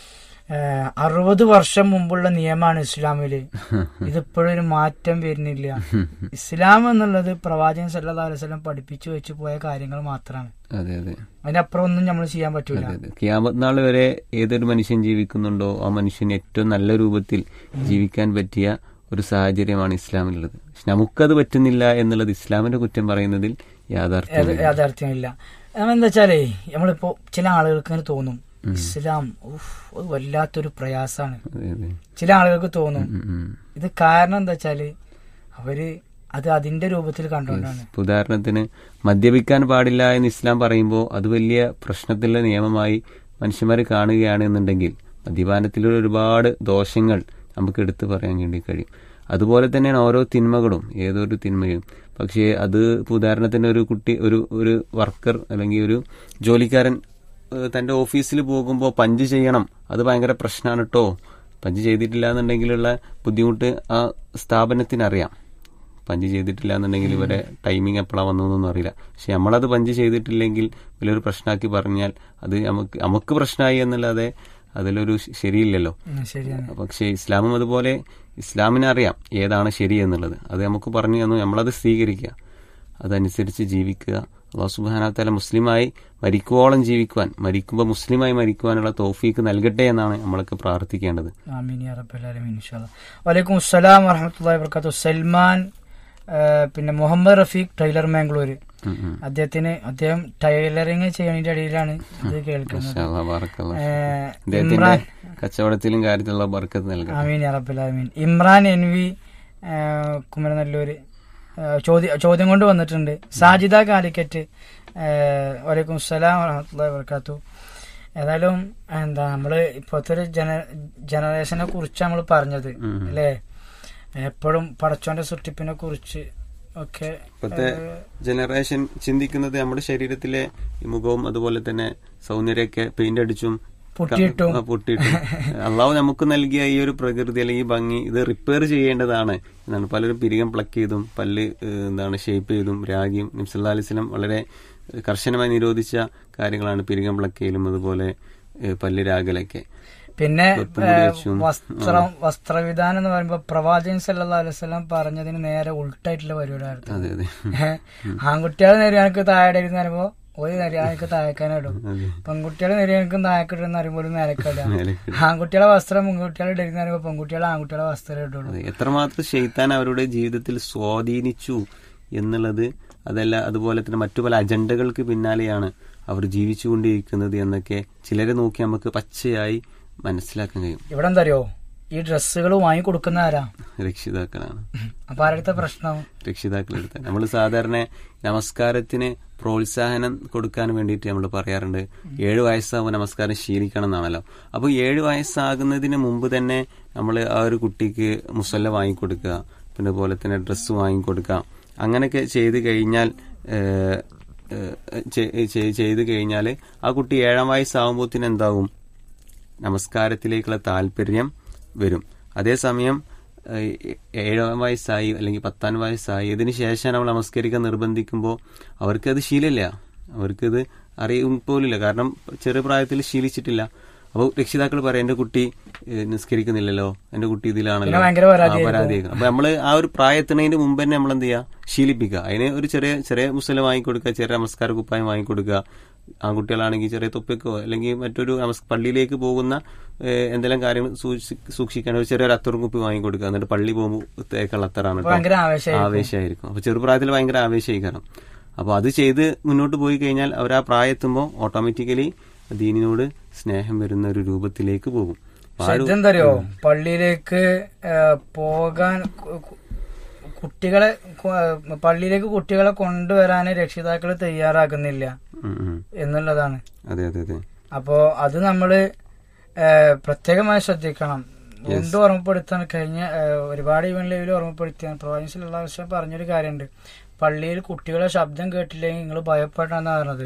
ഏഹ്, അറുപത് വർഷം മുമ്പുള്ള നിയമമാണ് ഇസ്ലാമില് ഇതിപ്പോഴും ഒരു മാറ്റം വരുന്നില്ല ഇസ്ലാം എന്നുള്ളത് പ്രവാചകൻ സല്ലല്ലാഹു അലൈഹി വസല്ലം പഠിപ്പിച്ചു വെച്ച് പോയ കാര്യങ്ങൾ മാത്രമാണ് അതെ അതെ അതിനപ്പുറം ഒന്നും നമ്മൾ ചെയ്യാൻ പറ്റൂല അതെ അതെ കിയാമത്ത് നാൾ വരെ ഏതൊരു മനുഷ്യൻ ജീവിക്കുന്നുണ്ടോ ആ മനുഷ്യന് ഏറ്റവും നല്ല രൂപത്തിൽ ജീവിക്കാൻ പറ്റിയ ഒരു സാഹചര്യമാണ് ഇസ്ലാമിലുള്ളത് പക്ഷെ നമുക്കത് പറ്റുന്നില്ല എന്നുള്ളത് ഇസ്ലാമിന്റെ കുറ്റം പറയുന്നതിൽ യാഥാർത്ഥ്യം യാ- യാഥാർത്ഥ്യമില്ല കാരണം എന്താ വെച്ചാലേ നമ്മളിപ്പോ ചില ആളുകൾക്ക് ഇങ്ങനെ തോന്നും ഇസ്ലാം ഉഫ്, അത് വല്ലാത്തൊരു പ്രയാസാണ് അതെ അതെ ചില ആളുകൾക്ക് തോന്നും ഉം, ഉം. ഇത് കാരണം എന്താ വെച്ചാല് അവര് അത് അതിന്റെ രൂപത്തിൽ കണ്ടുകൊണ്ടാണ് ഇപ്പൊ ഉദാഹരണത്തിന് മദ്യപിക്കാൻ പാടില്ല എന്ന് ഇസ്ലാം പറയുമ്പോൾ അത് വലിയ പ്രശ്നത്തിലുള്ള നിയമമായി മനുഷ്യന്മാർ കാണുകയാണ് എന്നുണ്ടെങ്കിൽ മദ്യപാനത്തിലുള്ള ഒരുപാട് ദോഷങ്ങൾ നമുക്ക് എടുത്തു പറയാൻ വേണ്ടി കഴിയും അതുപോലെ തന്നെയാണ് ഓരോ തിന്മകളും ഏതൊരു തിന്മയും പക്ഷേ അത് ഇപ്പൊ ഉദാഹരണത്തിന് ഒരു കുട്ടി ഒരു ഒരു വർക്കർ അല്ലെങ്കിൽ ഒരു ജോലിക്കാരൻ ഏഹ് തന്റെ ഓഫീസിൽ പോകുമ്പോൾ പഞ്ച് ചെയ്യണം അത് ഭയങ്കര പ്രശ്നമാണ് കേട്ടോ പഞ്ച് ചെയ്തിട്ടില്ല എന്നുണ്ടെങ്കിലുള്ള ബുദ്ധിമുട്ട് ആ സ്ഥാപനത്തിനറിയാം പഞ്ച് ചെയ്തിട്ടില്ല എന്നുണ്ടെങ്കിൽ ഇവരെ ടൈമിംഗ് എപ്പോഴാണ് വന്നതെന്നൊന്നും അറിയില്ല പക്ഷെ നമ്മളത് പഞ്ച് ചെയ്തിട്ടില്ലെങ്കിൽ വലിയൊരു പ്രശ്നമാക്കി പറഞ്ഞാൽ അത് നമുക്ക് നമുക്ക് പ്രശ്നമായി എന്നല്ലാതെ അതിലൊരു ശ- ശരിയില്ലല്ലോ ഉം, ശരിയാണ് പക്ഷേ ഇസ്ലാമും അതുപോലെ ഇസ്ലാമിനെ അറിയാം ഏതാണ് ശരി എന്നുള്ളത് അത് നമുക്ക് പറഞ്ഞു തന്നു നമ്മളത് സ്വീകരിക്കുക അതനുസരിച്ച് ജീവിക്കുക അള്ളാഹു സുബാനാത്തല മുസ്ലിമായി മരിക്കുവോളം ജീവിക്കുവാൻ മരിക്കുമ്പോൾ മുസ്ലിമായി മരിക്കുവാനുള്ള തോഫീക്ക് നൽകട്ടെ എന്നാണ് നമ്മളൊക്കെ പ്രാർത്ഥിക്കേണ്ടത് ആമീൻ യാ റബ്ബൽ ആലമീൻ ഇൻഷാ അല്ലാ. വലൈക്കും അസ്സലാം വറഹ്മത്തുള്ളാഹി വബറകാതുഹു സൽമാൻ ആ, പിന്നെ മുഹമ്മദ് റഫീഖ് ടൈലർ മാംഗ്ലൂർ ഉം ഉം. അദ്ദേഹത്തിന് അദ്ദേഹം ടൈലറിങ് ചെയ്യണതിന്റെ ഇടയിലാണ് ഇത് കേൾക്കുന്നത് മാഷാ അല്ലാ, ബാറക്കല്ലാ. ഏ, അദ്ദേഹത്തിന്റെ ഇമ്രാൻ കച്ചവടത്തിലും കാര്യത്തിലുള്ള ബർക്കത്ത് നൽകട്ടെ ആമീൻ യാ റബ്ബൽ ആലമീൻ ഇമ്രാൻ എൻ വി ആ, കുമരനെല്ലൂര് ആ, ചോദ്യം ചോദ്യം കൊണ്ട് വന്നിട്ടുണ്ട് സാജിദ കാലിക്കറ്റ് ആ, വലൈക്കും അസ്സലാം വറഹ്മത്തുള്ളാഹി വബറകാതുഹു ഏതായാലും എന്താ നമ്മള് ഇപ്പോഴത്തെ ഒരു ജന ജനറേഷനെ കുറിച്ച് നമ്മൾ പറഞ്ഞത് അല്ലേ എപ്പോഴും പടച്ചോന്റെ സൃഷ്ടിപ്പിനെ കുറിച്ച് ഒക്കെ ഇപ്പോഴത്തെ ജനറേഷൻ ചിന്തിക്കുന്നത് നമ്മുടെ ശരീരത്തിലെ ഈ മുഖവും അതുപോലെ തന്നെ സൗന്ദര്യമൊക്കെ പെയിന്റ് അടിച്ചും പൊട്ടിയിട്ടും. ആ, പൊട്ടിയിട്ടും അള്ളാഹു നമുക്ക് നൽകിയ ഈ ഒരു പ്രകൃതി അല്ലെങ്കിൽ ഈ ഭംഗി ഇത് റിപ്പയർ ചെയ്യേണ്ടതാണ് എന്നാണ് പലരും പിരികം പ്ലക്ക് ചെയ്തും പല്ല് ഏഹ്, എന്താണ് ഷേപ്പ് ചെയ്തും രാഗിയും നിംസല്ലാ അലിസ്ലം വളരെ കർശനമായി നിരോധിച്ച കാര്യങ്ങളാണ് പിരികം പ്ലക്ക് ചെയ്യലും അതുപോലെ ഏഹ്, പല്ല് രാഗലൊക്കെ പിന്നെ വെപ്പും കൂടി ഏ, വെച്ചും. വസ്ത്രം വസ്ത്രവിധാനം എന്ന് പറയുമ്പോ പ്രവാചകൻ സല്ലല്ലാഹു അലൈഹി വസല്ലം പറഞ്ഞതിന് നേരെ ഉൾട്ടായിട്ടുള്ള പരിപാടിയായിരുന്നു അതെ അതെ ആൺകുട്ടികളെ നേരിയാനക്ക് താഴെ ഇരുന്ന് പറയുമ്പോ ഒരു നേരിയാനക്ക് താഴേക്കാനിടും അതെ പെൺകുട്ടികളെ നേരിയാനക്കും താഴെക്കിടുന്ന പറയുമ്പോൾ മേലക്കല്ല മേലേക്ക് ആൺകുട്ടികളെ വസ്ത്രം പെൺകുട്ടികളെ ഇടുന്ന പറയുമ്പോ പെൺകുട്ടികളെ ആൺകുട്ടികളെ വസ്ത്രം ഇടുള്ളൂ അതെ എത്രമാത്രം ഷെയ്ത്താൻ അവരുടെ ജീവിതത്തിൽ സ്വാധീനിച്ചു എന്നുള്ളത് അതല്ല അതുപോലെ തന്നെ മറ്റു പല അജണ്ടകൾക്ക് പിന്നാലെയാണ് അവർ ജീവിച്ചുകൊണ്ടിരിക്കുന്നത് എന്നൊക്കെ ചിലരെ നോക്കി നമുക്ക് പച്ചയായി മനസ്സിലാക്കാൻ കഴിയും ഇവിടെ എന്താ അറിയോ ഈ ഡ്രസ്സുകൾ വാങ്ങി കൊടുക്കുന്ന ആരാ രക്ഷിതാക്കളാണ് അപ്പൊ ആരുടെ പ്രശ്നം രക്ഷിതാക്കളെടുത്ത് നമ്മൾ സാധാരണ നമസ്കാരത്തിന് പ്രോത്സാഹനം കൊടുക്കാൻ വേണ്ടിയിട്ട് നമ്മൾ പറയാറുണ്ട് ഏഴ് വയസ്സാകുമ്പോൾ നമസ്കാരം ശീലിക്കണം എന്നാണല്ലോ അപ്പോൾ ഏഴ് വയസ്സാകുന്നതിന് മുമ്പ് തന്നെ നമ്മൾ ആ ഒരു കുട്ടിക്ക് മുസല്ല വാങ്ങിക്കൊടുക്കുക പിന്നെ പോലെ തന്നെ ഡ്രസ്സ് വാങ്ങിക്കൊടുക്കുക അങ്ങനെയൊക്കെ ചെയ്ത് കഴിഞ്ഞാൽ ഏഹ്, ഏഹ്, ചെ- ചെ- ചെയ്ത് കഴിഞ്ഞാൽ ആ കുട്ടി ഏഴാം വയസ്സാകുമ്പോഴത്തേന് എന്താകും നമസ്കാരത്തിലേക്കുള്ള താല്പര്യം വരും അതേസമയം ഏഹ്, ഏഴാം വയസ്സായി അല്ലെങ്കിൽ പത്താം വയസ്സായി ഇതിന് ശേഷം നമ്മൾ നമസ്കരിക്കാൻ നിർബന്ധിക്കുമ്പോൾ അവർക്കത് ശീലമില്ല അവർക്കത് അറിയും പോലില്ല കാരണം ചെറു പ്രായത്തിൽ ശീലിച്ചിട്ടില്ല അപ്പോൾ രക്ഷിതാക്കൾ പറയും എന്റെ കുട്ടി ഏഹ്, നിസ്കരിക്കുന്നില്ലല്ലോ എന്റെ കുട്ടി ഇതിലാണല്ലോ പിന്നെ ഭയങ്കര ആ, പരാതിയായിരിക്കും. പരാതിയായിരിക്കും അപ്പൊ നമ്മള് ആ ഒരു പ്രായത്തിനതിന് മുമ്പ് തന്നെ നമ്മൾ എന്ത് ചെയ്യുക ശീലിപ്പിക്കുക അതിന് ഒരു ചെറിയ ചെറിയ മുസ്ലിം വാങ്ങിക്കൊടുക്കുക ചെറിയ നമസ്കാര കുപ്പായം വാങ്ങിക്കൊടുക്കുക ആൺകുട്ടികളാണെങ്കിൽ ചെറിയ തൊപ്പിക്കോ അല്ലെങ്കിൽ മറ്റൊരു നമസ് പള്ളിയിലേക്ക് പോകുന്ന ഏഹ്, എന്തെല്ലാം കാര്യങ്ങൾ സൂക്ഷി- സൂക്ഷിക്കാൻ ഒരു ചെറിയൊരു അത്തറും കുപ്പി വാങ്ങിക്കൊടുക്കുക എന്നിട്ട് പള്ളി പോകുമ്പോൾ തേക്കുള്ള അത്തറാണ് അപ്പൊ ഭയങ്കര ആവേശമായിരിക്കും. ആവേശമായിരിക്കും അപ്പൊ ചെറുപ്രായത്തിൽ ഭയങ്കര ആവേശമായിരിക്കണം അപ്പൊ അത് ചെയ്ത് മുന്നോട്ട് പോയി കഴിഞ്ഞാൽ അവർ ആ പ്രായത്തുമ്പോൾ ഓട്ടോമാറ്റിക്കലി ദീനിനോട് സ്നേഹം വരുന്ന ഒരു രൂപത്തിലേക്ക് പോകും അപ്പൊ ആ ഒരു- ഇതെന്താ അറിയോ പള്ളിയിലേക്ക് ഏ, പോകാൻ കു- കു- കുട്ടികളെ കു- ഏ, പള്ളിയിലേക്ക് കുട്ടികളെ കൊണ്ടുവരാൻ രക്ഷിതാക്കൾ തയ്യാറാക്കുന്നില്ല ഉം, ഉം. എന്നുള്ളതാണ് അതെ അതെ അതെ അപ്പോ അത് നമ്മള് ഏ, പ്രത്യേകമായി ശ്രദ്ധിക്കണം വീണ്ടും ഓർമ്മപ്പെടുത്താൻ കഴിഞ്ഞ ഏ, ഒരുപാട് ഇവൻ ലെവലിൽ ഓർമ്മപ്പെടുത്തിയാൽ പ്രവാചകനുള്ള ആവശ്യം പറഞ്ഞൊരു കാര്യമുണ്ട് പള്ളിയിൽ കുട്ടികളെ ശബ്ദം കേട്ടില്ലെങ്കിൽ നിങ്ങൾ ഭയപ്പെടണമെന്നാ പറഞ്ഞത്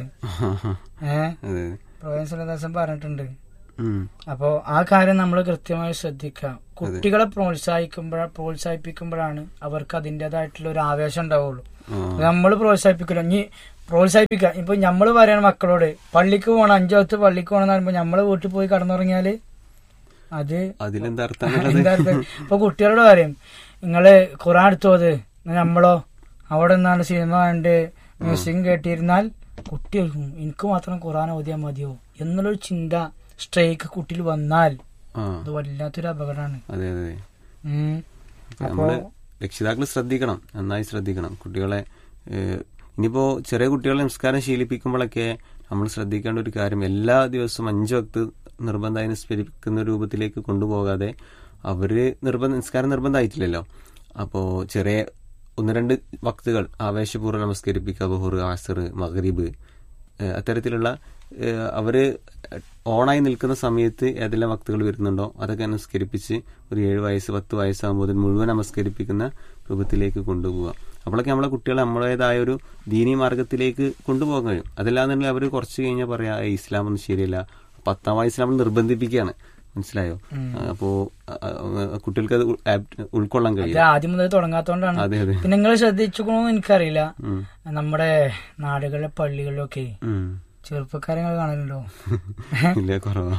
ഏഹ് അതെ പ്രവാചകൻ പറഞ്ഞിട്ടുണ്ട് ഉം. അപ്പോ ആ കാര്യം നമ്മൾ കൃത്യമായി ശ്രദ്ധിക്കാം കുട്ടികളെ പ്രോത്സാഹിക്കുമ്പോഴ പ്രോത്സാഹിപ്പിക്കുമ്പോഴാണ് അവർക്ക് അതിൻ്റെതായിട്ടുള്ള ഒരു ആവേശം ഉണ്ടാവുള്ളൂ ആ. നമ്മൾ പ്രോത്സാഹിപ്പിക്കില്ല ഇനി പ്രോത്സാഹിപ്പിക്കാം ഇപ്പൊ നമ്മൾ പറയണ മക്കളോട് പള്ളിക്ക് പോകണം അഞ്ചോത്ത് പള്ളിക്ക് പോകണം എന്ന് പറയുമ്പോ നമ്മള് വീട്ടിൽ പോയി കടന്നുറങ്ങിയാല് അത് അതിലെന്താ അർത്ഥം എന്താ എന്നുള്ളത്? അർത്ഥം? ഇപ്പൊ കുട്ടികളോട് പറയും നിങ്ങള് ഖുറാൻ എടുത്തോത് നമ്മളോ അവിടെ നിന്നാണ് സിനിമ കണ്ട് മ്യൂസിക് കേട്ടിരുന്നാൽ കുട്ടി ചോദിക്കും, എനിക്ക് മാത്രം ഖുറാൻ ഓതിയാൽ മതിയോ എന്നുള്ളൊരു ചിന്ത സ്ട്രൈക്ക് കുട്ടിയിൽ വന്നാൽ ആ അത് വല്ലാത്തൊരു അപകടമാണ് അതെ അതെ അതെ ഉം. അപ്പൊ നമ്മള് രക്ഷിതാക്കൾ ശ്രദ്ധിക്കണം നന്നായി ശ്രദ്ധിക്കണം കുട്ടികളെ ഏഹ്, ഇനിയിപ്പോ ചെറിയ കുട്ടികളെ സംസ്കാരം ശീലിപ്പിക്കുമ്പോഴൊക്കെ നമ്മൾ ശ്രദ്ധിക്കേണ്ട ഒരു കാര്യം എല്ലാ ദിവസവും അഞ്ചു വക്ത് നിർബന്ധമായി നിസ്കരിക്കുന്ന രൂപത്തിലേക്ക് കൊണ്ടുപോകാതെ അവര് നിർബന്ധ നിസ്കാരം നിർബന്ധമായിട്ടില്ലല്ലോ അപ്പോ ചെറിയ ഒന്ന് രണ്ട് വക്തുകൾ ആവേശപൂർവ്വം നമസ്കരിപ്പിക്കുക ബഹുർ ആസർ മഗ്രിബ് ഏഹ് അത്തരത്തിലുള്ള ഏഹ് അവര് ഓണായി നിൽക്കുന്ന സമയത്ത് ഏതെല്ലാം വക്തുകൾ വരുന്നുണ്ടോ അതൊക്കെ നമസ്കരിപ്പിച്ച് ഒരു ഏഴ് വയസ്സ് പത്ത് വയസ്സാകുമ്പോൾ മുഴുവൻ നമസ്കരിപ്പിക്കുന്ന രൂപത്തിലേക്ക് കൊണ്ടുപോവുക അപ്പോഴൊക്കെ നമ്മളെ കുട്ടികളെ നമ്മുടേതായ ഒരു ദീനീ മാർഗത്തിലേക്ക് കൊണ്ടുപോകാൻ കഴിയും അതല്ലാന്നുണ്ടെങ്കിൽ അവർ കുറച്ച് കഴിഞ്ഞാൽ പറയാ "ഏയ് ഇസ്ലാം ഒന്നും ശരിയല്ല പത്താം വയസ്സിൽ നമ്മൾ നിർബന്ധിപ്പിക്കുകയാണ് മനസ്സിലായോ അപ്പോ അ- അ- കുട്ടികൾക്ക് അത് ഉൾ- ആപ്റ്റ് ഉൾക്കൊള്ളാൻ ഇത് കഴിയും ആദ്യം മുതൽ തുടങ്ങാത്തോണ്ടാണ് അതെ അതെ പിന്നെ നിങ്ങൾ ശ്രദ്ധിച്ചുക്കണോന്ന് എനിക്കറിയില്ല ഉം. നമ്മുടെ നാടുകളിലെ പള്ളികളിലൊക്കെ ഉം. ചെറുപ്പക്കാരെ നിങ്ങൾ കാണലുണ്ടോ ഇല്ല കുറവാ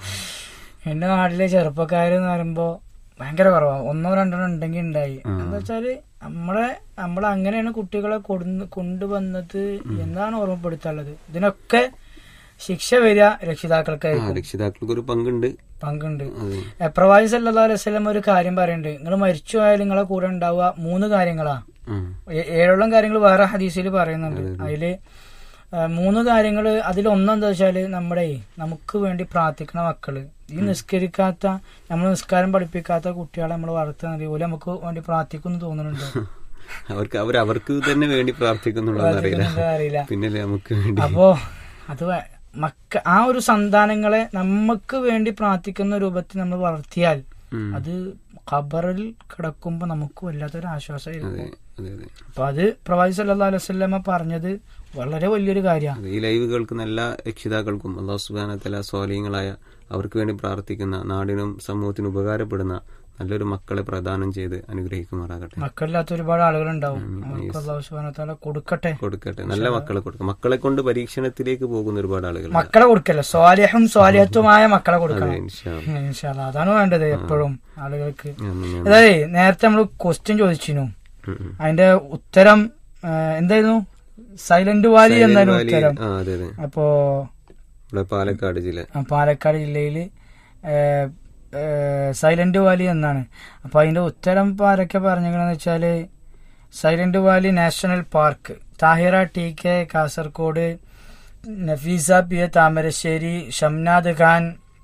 എന്റെ നാട്ടിലെ ചെറുപ്പക്കാരെന്ന് പറയുമ്പോ ഭയങ്കര കുറവാ ഒന്നോ രണ്ടെണ്ണം ഉണ്ടെങ്കിൽ ഉണ്ടായി എന്താ വെച്ചാല് നമ്മളെ നമ്മൾ അങ്ങനെയാണ് കുട്ടികളെ കൊടുന്ന് കൊണ്ടുവന്നത് എന്നാണ് ഓർമ്മപ്പെടുത്താനുള്ളത് ഇതിനൊക്കെ ശിക്ഷ വരിക ആ രക്ഷിതാക്കൾക്കായിരിക്കും രക്ഷിതാക്കൾക്ക് ഒരു പങ്കുണ്ട് പങ്കുണ്ട് അതെ എ, പ്രവാചി സല്ലല്ലാഹു അലൈഹി വസല്ലം ഒരു കാര്യം പറയുന്നുണ്ട് നിങ്ങൾ മരിച്ചു പോയാൽ നിങ്ങളെ കൂടെ ഉണ്ടാവുക മൂന്ന് കാര്യങ്ങളാ ഉം. ഏ- ഏഴോളം കാര്യങ്ങൾ വേറെ ഹദീസിൽ പറയുന്നുണ്ട് അതില് ആ, മൂന്ന് കാര്യങ്ങൾ അതിൽ ഒന്നെന്താ വെച്ചാല് നമ്മുടെ നമുക്ക് വേണ്ടി പ്രാർത്ഥിക്കണ മക്കള് ഈ നിസ്കരിക്കാത്ത നമ്മൾ നിസ്കാരം പഠിപ്പിക്കാത്ത കുട്ടികളെ നമ്മൾ വളർത്തുന്നത് പോലെ നമുക്ക് വേണ്ടി പ്രാർത്ഥിക്കുന്നു തോന്നുന്നുണ്ടോ അവർക്ക് അവർ അവർക്ക് തന്നെ വേണ്ടി പ്രാർത്ഥിക്കുന്നുണ്ടോ അറിയില്ല പ്രാർത്ഥിക്കുന്നുണ്ടോ അറിയില്ല പിന്നല്ലേ നമുക്ക് വേണ്ടി അപ്പോ അത് വ- മക്ക ആ ഒരു സന്താനങ്ങളെ നമുക്ക് വേണ്ടി പ്രാർത്ഥിക്കുന്ന രൂപത്തിൽ നമ്മൾ വളർത്തിയാൽ ഉം. അത് ഖബറിൽ കിടക്കുമ്പോ നമുക്ക് വല്ലാത്തൊരു അതെ ആശ്വാസമായിരിക്കും അതെ അതെ അപ്പൊ അത് പ്രവാചി സല്ലല്ലാഹു അലൈഹി വസല്ലമ പറഞ്ഞത് വളരെ വലിയൊരു കാര്യമാണ് അതെ. ഈ ലൈവ് കേൾക്കുന്ന എല്ലാ രക്ഷിതാക്കൾക്കും അള്ളാഹു സുബാന തല സ്വാലീങ്ങളായ അവർക്ക് വേണ്ടി പ്രാർത്ഥിക്കുന്ന നാടിനും സമൂഹത്തിനും ഉപകാരപ്പെടുന്ന നല്ലൊരു മക്കളെ പ്രദാനം ചെയ്ത് അനുഗ്രഹിക്കുമാറാകട്ടെ മക്കളില്ലാത്ത ഒരുപാട് ആളുകളുണ്ടാവും അവർക്ക് അള്ളാഹു സുബ്ഹാനഹു വതആല കൊടുക്കട്ടെ കൊടുക്കട്ടെ നല്ല മക്കളെ കൊടുക്കും മക്കളെ കൊണ്ട് പരീക്ഷണത്തിലേക്ക് പോകുന്ന ഒരുപാട് ആളുകൾ മക്കളെ കൊടുക്കല്ല സ്വാലിഹും സ്വാലിഹത്തുമായ മക്കളെ കൊടുക്കണം ഇൻഷാ ഇൻഷാ അല്ലാ. അതാണ് വേണ്ടത് എപ്പോഴും ആളുകൾക്ക് അല്ലാ. അതായത് നേരത്തെ നമ്മൾ ക്വസ്റ്റ്യൻ ചോദിച്ചിരുന്നു ഉം, ഉം. അതിന്റെ ഉത്തരം ആ, എന്തായിരുന്നു സൈലന്റ് വാലി എന്നായിരുന്നു വാലി- ഉത്തരം ആ അതെ അതെ അപ്പോ ഇവിടെ പാലക്കാട് ജില്ല ആ, പാലക്കാട് ജില്ലയില് ഏ, ഏ, സൈലന്റ് വാലി എന്നാണ് അപ്പൊ അതിന്റെ ഉത്തരം ഇപ്പൊ ആരൊക്കെ പറഞ്ഞെന്ന് വെച്ചാല് Silent Valley National Park Thahira T K Kasaragod Nafeesa P A Thamarassery Shamnad Khan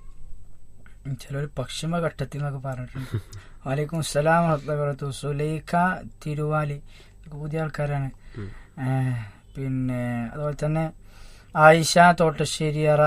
ചിലർ പശ്ചിമഘട്ടത്തിൽ എന്നൊക്കെ പറഞ്ഞിട്ടുണ്ട് വാലേക്കും അസ്സലാം വറഹ്മത്തുള്ളാഹി സുലൈഖ തിരുവാലി ഇതൊക്കെ പുതിയ ആൾക്കാരാണ് ഏ, പിന്നെ അതുപോലെ തന്നെ ആയിഷ തോട്ടശ്ശേരിയറ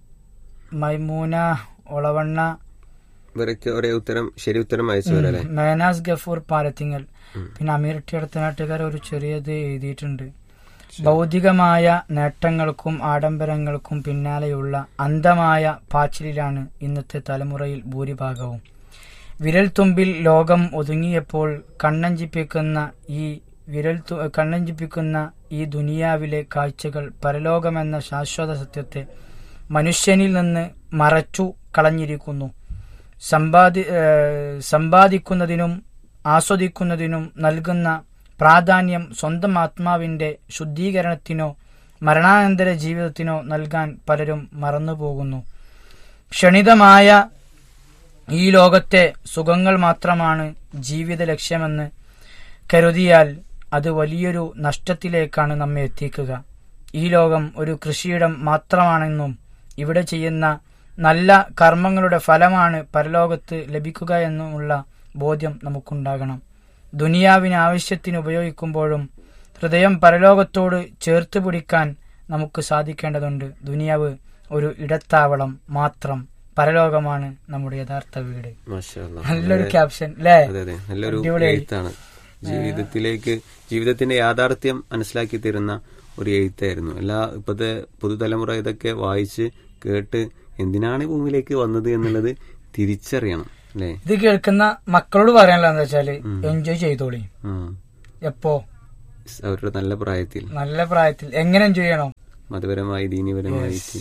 മൈമൂന ഒളവണ്ണ ഇവരൊക്കെ ഒരേ ഉത്തരം ശരി ഉത്തരം അയച്ചവരല്ലേ മേനാസ് ഗഫൂർ പാലത്തിങ്ങൽ പിന്നെ അമീർ ടി അടുത്ത നാട്ടുകാർ ഒരു ചെറിയത് എഴുതിയിട്ടുണ്ട് ഭൗതികമായ നേട്ടങ്ങൾക്കും ആഡംബരങ്ങൾക്കും പിന്നാലെയുള്ള അന്ധമായ പാച്ചിലിലാണ് ഇന്നത്തെ തലമുറയിൽ ഭൂരിഭാഗവും വിരൽ തുമ്പിൽ ലോകം ഒതുങ്ങിയപ്പോൾ കണ്ണഞ്ചിപ്പിക്കുന്ന ഈ വിരൽ തു- കണ്ണഞ്ചിപ്പിക്കുന്ന ഈ ദുനിയാവിലെ കാഴ്ചകൾ പരലോകമെന്ന ശാശ്വത സത്യത്തെ മനുഷ്യനിൽ നിന്ന് മറച്ചു കളഞ്ഞിരിക്കുന്നു സമ്പാദി ഏഹ് സമ്പാദിക്കുന്നതിനും ആസ്വദിക്കുന്നതിനും നൽകുന്ന പ്രാധാന്യം സ്വന്തം ആത്മാവിന്റെ ശുദ്ധീകരണത്തിനോ മരണാനന്തര ജീവിതത്തിനോ നൽകാൻ പലരും മറന്നുപോകുന്നു ക്ഷണിതമായ ഈ ലോകത്തെ സുഖങ്ങൾ മാത്രമാണ് ജീവിത ലക്ഷ്യമെന്ന് കരുതിയാൽ അത് വലിയൊരു നഷ്ടത്തിലേക്കാണ് നമ്മെ എത്തിക്കുക ഈ ലോകം ഒരു കൃഷിയിടം മാത്രമാണെന്നും ഇവിടെ ചെയ്യുന്ന നല്ല കർമ്മങ്ങളുടെ ഫലമാണ് പരലോകത്ത് ലഭിക്കുക എന്നുമുള്ള ബോധ്യം നമുക്കുണ്ടാകണം ദുനിയാവിന് ആവശ്യത്തിന് ഉപയോഗിക്കുമ്പോഴും ഹൃദയം പരലോകത്തോട് ചേർത്ത് പിടിക്കാൻ നമുക്ക് സാധിക്കേണ്ടതുണ്ട് ദുനിയാവ് ഒരു ഇടത്താവളം മാത്രം പരലോകമാണ് നമ്മുടെ യഥാർത്ഥ വീട് മാഷാ അല്ലാ. നല്ലൊരു ക്യാപ്ഷൻ അല്ലേ അതെ അതെ നല്ലൊരു അടിപൊളിയായി. എഴുത്താണ് ജീവിതത്തിലേക്ക് ജീവിതത്തിന്റെ യാഥാർത്ഥ്യം മനസ്സിലാക്കി തരുന്ന ഒരു എഴുത്തായിരുന്നു എല്ലാ ഇപ്പോഴത്തെ പുതുതലമുറ ഇതൊക്കെ വായിച്ച് കേട്ട് എന്തിനാണ് ഈ ഭൂമിയിലേക്ക് വന്നത് എന്നുള്ളത് തിരിച്ചറിയണം അല്ലേ ഇത് കേൾക്കുന്ന മക്കളോട് പറയാനുള്ള എന്താ വെച്ചാല് എൻജോയ് ചെയ്തോളി ആ എപ്പോ അവരുടെ നല്ല പ്രായത്തിൽ നല്ല പ്രായത്തിൽ എങ്ങനെ എൻജോയ് ചെയ്യണം മതപരമായി ദീനീപരമായിട്ട്